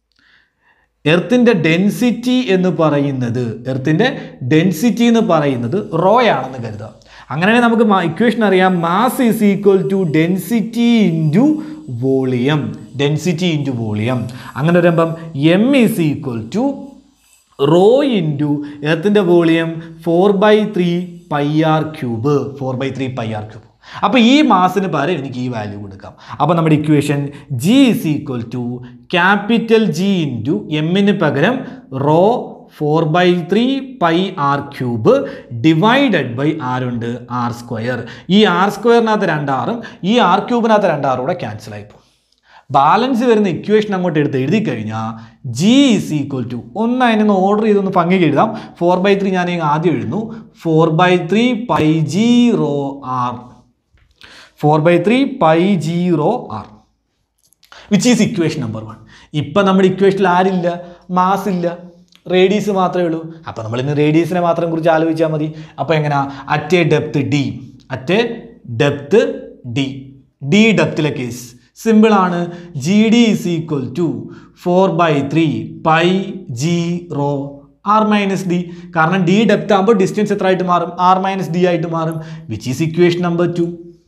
എർത്തിൻ്റെ ഡെൻസിറ്റി എന്ന് പറയുന്നത് എർത്തിൻ്റെ ഡെൻസിറ്റി എന്ന് പറയുന്നത് റോ ആണെന്ന് കരുതുക അങ്ങനെയാണെങ്കിൽ നമുക്ക് ഇക്വേഷൻ അറിയാം mass is equal to density into volume density into volume അങ്ങനെ വരുമ്പം m is equal to rho into എർത്തിൻ്റെ volume four by three pi r cube four by three pi r cube അപ്പോൾ ഈ മാസിന് പകരം എനിക്ക് ഈ വാല്യൂ കൊടുക്കാം അപ്പോൾ നമ്മുടെ equation g is equal to capital g into എമ്മിന് പകരം rho four by three pi r cube divided by ആരുണ്ട് ആർ സ്ക്വയർ ഈ ആർ സ്ക്വയറിനകത്ത് രണ്ടാറും ഈ ആർ ക്യൂബിനകത്ത് രണ്ടാറും കൂടെ ക്യാൻസൽ ആയിപ്പോൾ ബാലൻസ് വരുന്ന ഇക്വേഷൻ അങ്ങോട്ട് എടുത്ത് എഴുതി കഴിഞ്ഞാൽ ജി ഇസ് ഈക്വൽ ടു ഒന്ന് അതിനൊന്ന് ഓർഡർ ചെയ്തൊന്ന് ഭംഗിക്ക് എഴുതാം ഫോർ ബൈ ത്രീ ഞാൻ ഇങ്ങ് ആദ്യം എഴുതുന്നു four by three pi g rho r four by three pi g rho r which is equation number one ഇപ്പം നമ്മുടെ ഇക്വേഷനിൽ ആരില്ല മാസ് ഇല്ല റേഡിയസ് മാത്രമേ ഉള്ളൂ അപ്പോൾ നമ്മൾ ഇന്ന് റേഡിയസിനെ മാത്രം കുറിച്ച് ആലോചിച്ചാൽ മതി അപ്പോൾ എങ്ങനെയാ at a depth d at a depth d d ഡെപ്തിലെ കേസ് സിമ്പിൾ ആണ് g d is equal to four by three pi g rho r minus d കാരണം ഡി ഡെപ്ത് ആകുമ്പോൾ ഡിസ്റ്റൻസ് എത്ര ആയിട്ട് മാറും ആർ മൈനസ് ഡി ആയിട്ട് മാറും which is equation number two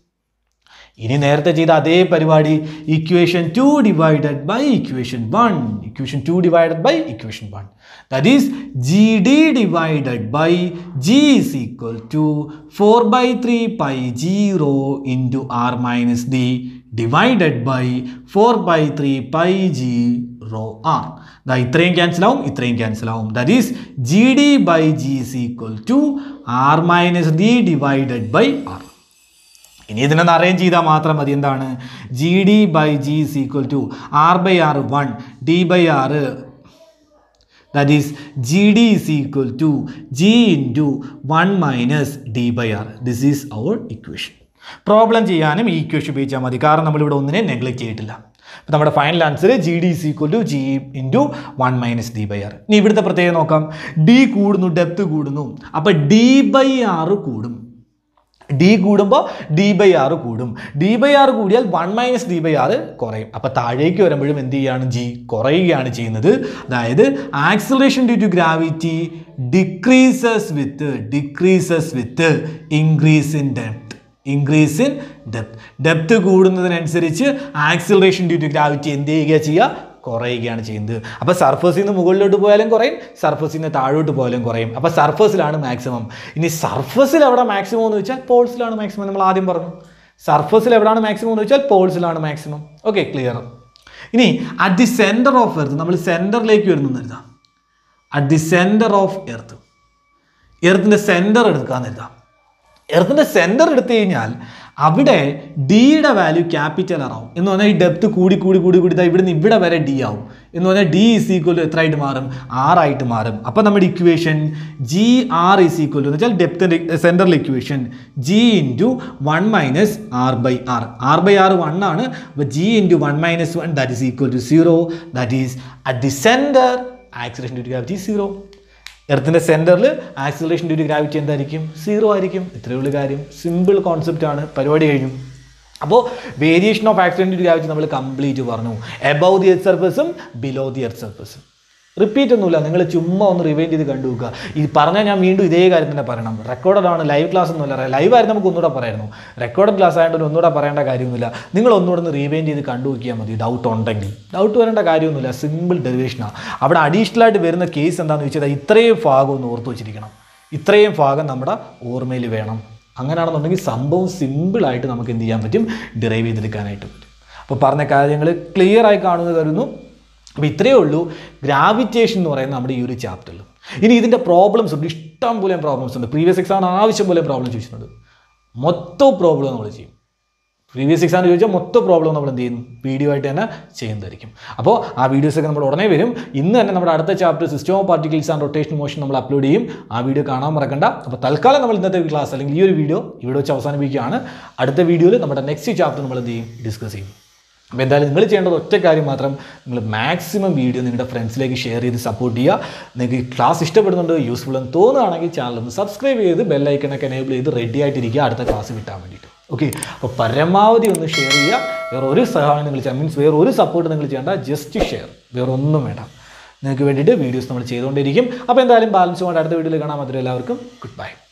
ഇനി നേരത്തെ ചെയ്ത അതേ പരിപാടി equation two divided by equation one equation two divided by equation one that is g D divided by g is equal to four by three pi g rho into r minus d divided by four by three pi g rho r ദാ ഇത്രയും cancel ആവും ഇത്രയും cancel ആവും that is g d by g is equal to r minus d divided by r ഇനി ഇതിനൊന്ന് arrange ചെയ്താൽ മാത്രം മതി എന്താണ് g d by g is equal to r by R one d by r that is g d is equal to g into one minus d by r this is our equation problem ചെയ്യാനും ഈ equation ഉപയോഗിച്ചാൽ മതി കാരണം നമ്മളിവിടെ ഒന്നിനെ neglect ചെയ്തിട്ടില്ല അപ്പോൾ നമ്മുടെ final answer g d is equal to g into one minus d by r ഇനി ഇവിടുത്തെ പ്രത്യേകം നോക്കാം ഡി കൂടുന്നു ഡെപ്ത് കൂടുന്നു അപ്പോൾ ഡി ബൈ ആർ കൂടും ഡി കൂടുമ്പോൾ ഡി ബൈ ആർ കൂടും ഡി ബൈ ആർ കൂടിയാൽ one minus d by r കുറയും അപ്പോൾ താഴേക്ക് വരുമ്പോഴും എന്ത് ചെയ്യാണ് ജി കുറയുകയാണ് ചെയ്യുന്നത് അതായത് acceleration due to gravity decreases with decreases with increase in depth increase in depth depth കൂടുന്നതിനനുസരിച്ച് ആക്സിലറേഷൻ ഡ്യൂ ടു ഗ്രാവിറ്റി എന്ത് ചെയ്യുക ചെയ്യുക കുറയുകയാണ് ചെയ്യുന്നത് അപ്പോൾ സർഫസിൽ നിന്ന് മുകളിലോട്ട് പോയാലും കുറയും സർഫസിൽ നിന്ന് താഴോട്ട് പോയാലും കുറയും അപ്പോൾ സർഫസിലാണ് മാക്സിമം ഇനി സർഫസിൽ എവിടെ മാക്സിമം എന്ന് വെച്ചാൽ പോൾസിലാണ് മാക്സിമം നമ്മൾ ആദ്യം പറഞ്ഞു സർഫസിൽ എവിടെയാണ് മാക്സിമം എന്ന് വെച്ചാൽ പോൾസിലാണ് മാക്സിമം ഓക്കെ ക്ലിയർ ഇനി at the centre of earth നമ്മൾ സെൻറ്ററിലേക്ക് വരുന്നു എന്ന് എഴുതാം at the centre of earth എർത്തിൻ്റെ സെൻറ്റർ എടുക്കാമെന്ന് എഴുതാം എർത്തിൻ്റെ സെൻറ്റർ എടുത്തു കഴിഞ്ഞാൽ അവിടെ ഡിയുടെ വാല്യൂ ക്യാപിറ്റൽ ആവും എന്ന് പറഞ്ഞാൽ ഈ ഡെപ്ത് കൂടി കൂടി കൂടി കൂടി ദാ ഇവിടുന്ന് ഇവിടെ വരെ ഡി ആവും എന്ന് പറഞ്ഞാൽ ഡി ഇസ് ഈക്വൽ എത്ര ആയിട്ട് മാറും ആറായിട്ട് മാറും അപ്പോൾ നമ്മുടെ equation g r is equal എന്ന് വെച്ചാൽ ഡെപ്തിൻ്റെ സെൻറ്ററിൽ equation g into one minus r by r r by R one ആണ് അപ്പോൾ g into one minus one that is equal to zero that is at the centre acceleration due to gravity zero എർത്തിൻ്റെ സെൻറ്ററിൽ acceleration due to gravity എന്തായിരിക്കും zero ആയിരിക്കും ഇത്രയേ ഉള്ളൂ കാര്യം simple concept ആണ് പരിപാടി കഴിഞ്ഞു അപ്പോൾ variation of accident due to gravity നമ്മൾ കംപ്ലീറ്റ് പറഞ്ഞു എബവ് ദി എർത്ത് സർഫസും ബിലോ ദി എർത്ത് സർഫസും റിപ്പീറ്റ് ഒന്നുമില്ല നിങ്ങൾ ചുമ്മാ ഒന്ന് റിവൈൻഡ് ചെയ്ത് കണ്ടു നോക്കുക ഈ പറഞ്ഞാൽ ഞാൻ വീണ്ടും ഇതേ കാര്യം തന്നെ പറയണം റെക്കോർഡഡ് ആണ് ലൈവ് ക്ലാസ് ഒന്നുമില്ല ലൈവ് ആയിരുന്നു നമുക്ക് ഒന്നുകൂടെ പറയായിരുന്നു റെക്കോർഡഡ് ക്ലാസ് ആയതുകൊണ്ട് ഒന്നുകൂടെ പറയേണ്ട കാര്യമൊന്നുമില്ല നിങ്ങൾ ഒന്നുകൂടെ ഒന്ന് റിവൈൻഡ് ചെയ്ത് കണ്ടു നോക്കിയാൽ മതി ഡൗട്ട് ഉണ്ടെങ്കിൽ ഡൗട്ട് വരേണ്ട കാര്യമൊന്നുമില്ല സിമ്പിൾ ഡെറിവേഷനാണ് അവിടെ അഡീഷണൽ ആയിട്ട് വരുന്ന കേസ് എന്താണെന്ന് വെച്ചാൽ ഇത്രയും ഭാഗം ഒന്ന് ഓർത്ത് വെച്ചിരിക്കണം ഇത്രയും ഭാഗം നമ്മുടെ ഓർമ്മയിൽ വേണം അങ്ങനെയാണെന്നുണ്ടെങ്കിൽ സംഭവം സിമ്പിളായിട്ട് നമുക്ക് എന്ത് ചെയ്യാൻ പറ്റും ഡിറൈവ് ചെയ്തെടുക്കാനായിട്ട് പറ്റും അപ്പോൾ പറഞ്ഞ കാര്യങ്ങൾ ക്ലിയർ ആയി കാണുമെന്ന് കരുതുന്നു അപ്പോൾ ഇത്രയേ ഉള്ളൂ ഗ്രാവിറ്റേഷൻ എന്ന് പറയുന്ന നമ്മുടെ ഈ ഒരു ചാപ്റ്ററിൽ ഇനി ഇതിൻ്റെ പ്രോബ്ലംസ് ഉണ്ട് ഇഷ്ടം പോലെ പ്രോബ്ലംസ് ഉണ്ട് പ്രീവിയസ് എക്സാമിന് ആവശ്യം പോലെ പ്രോബ്ലം ചോദിച്ചിട്ടുണ്ട് മൊത്തം പ്രോബ്ലം നമ്മൾ ചെയ്യും പ്രീവിയസ് എക്സാമിന് ചോദിച്ചാൽ മൊത്തം പ്രോബ്ലം നമ്മൾ എന്ത് ചെയ്യും വീഡിയോ ആയിട്ട് തന്നെ ചെയ്യുന്നതായിരിക്കും അപ്പോൾ ആ വീഡിയോസൊക്കെ നമ്മൾ ഉടനെ വരും ഇന്ന് തന്നെ നമ്മുടെ അടുത്ത chapter system of particles and rotation motion നമ്മൾ അപ്ലോഡ് ചെയ്യും ആ വീഡിയോ കാണാൻ മറക്കണ്ട അപ്പോൾ തൽക്കാലം നമ്മൾ ഇന്നത്തെ ക്ലാസ് അല്ലെങ്കിൽ ഈ ഒരു വീഡിയോ ഇവിടെ വെച്ച് അവസാനിപ്പിക്കുകയാണ് അടുത്ത വീഡിയോയിൽ നമ്മുടെ നെക്സ്റ്റ് ചാപ്റ്റർ നമ്മൾ എന്ത് ചെയ്യും ഡിസ്കസ് ചെയ്യും അപ്പോൾ എന്തായാലും നിങ്ങൾ ചെയ്യേണ്ടത് ഒറ്റ കാര്യം മാത്രം നിങ്ങൾ മാക്സിമം വീഡിയോ നിങ്ങളുടെ ഫ്രണ്ട്സിലേക്ക് ഷെയർ ചെയ്ത് സപ്പോർട്ട് ചെയ്യുക നിങ്ങൾക്ക് ഈ ക്ലാസ് ഇഷ്ടപ്പെടുന്നുണ്ട് യൂസ്ഫുൾ എന്ന് തോന്നുകയാണെങ്കിൽ ചാനൽ ഒന്ന് സബ്സ്ക്രൈബ് ചെയ്ത് ബെല്ലൈക്കണൊക്കെ എനേബിൾ ചെയ്ത് റെഡി ആയിട്ടിരിക്കുക അടുത്ത ക്ലാസ് കിട്ടാൻ വേണ്ടിയിട്ട് ഓക്കെ അപ്പോൾ പരമാവധി ഒന്ന് ഷെയർ ചെയ്യുക വേറെ ഒരു സഹായം നിങ്ങൾ ചെയ്യാം മീൻസ് വേറെ ഒരു സപ്പോർട്ട് നിങ്ങൾ ചെയ്യേണ്ട ജസ്റ്റ് ഷെയർ വേറെ ഒന്നും വേണ്ട നിങ്ങൾക്ക് വേണ്ടിയിട്ട് വീഡിയോസ് നമ്മൾ ചെയ്തുകൊണ്ടിരിക്കും അപ്പോൾ എന്തായാലും ബാലൻസുമായിട്ട് അടുത്ത വീഡിയോയിൽ കാണാൻ മാത്രമേ എല്ലാവർക്കും ഗുഡ് ബൈ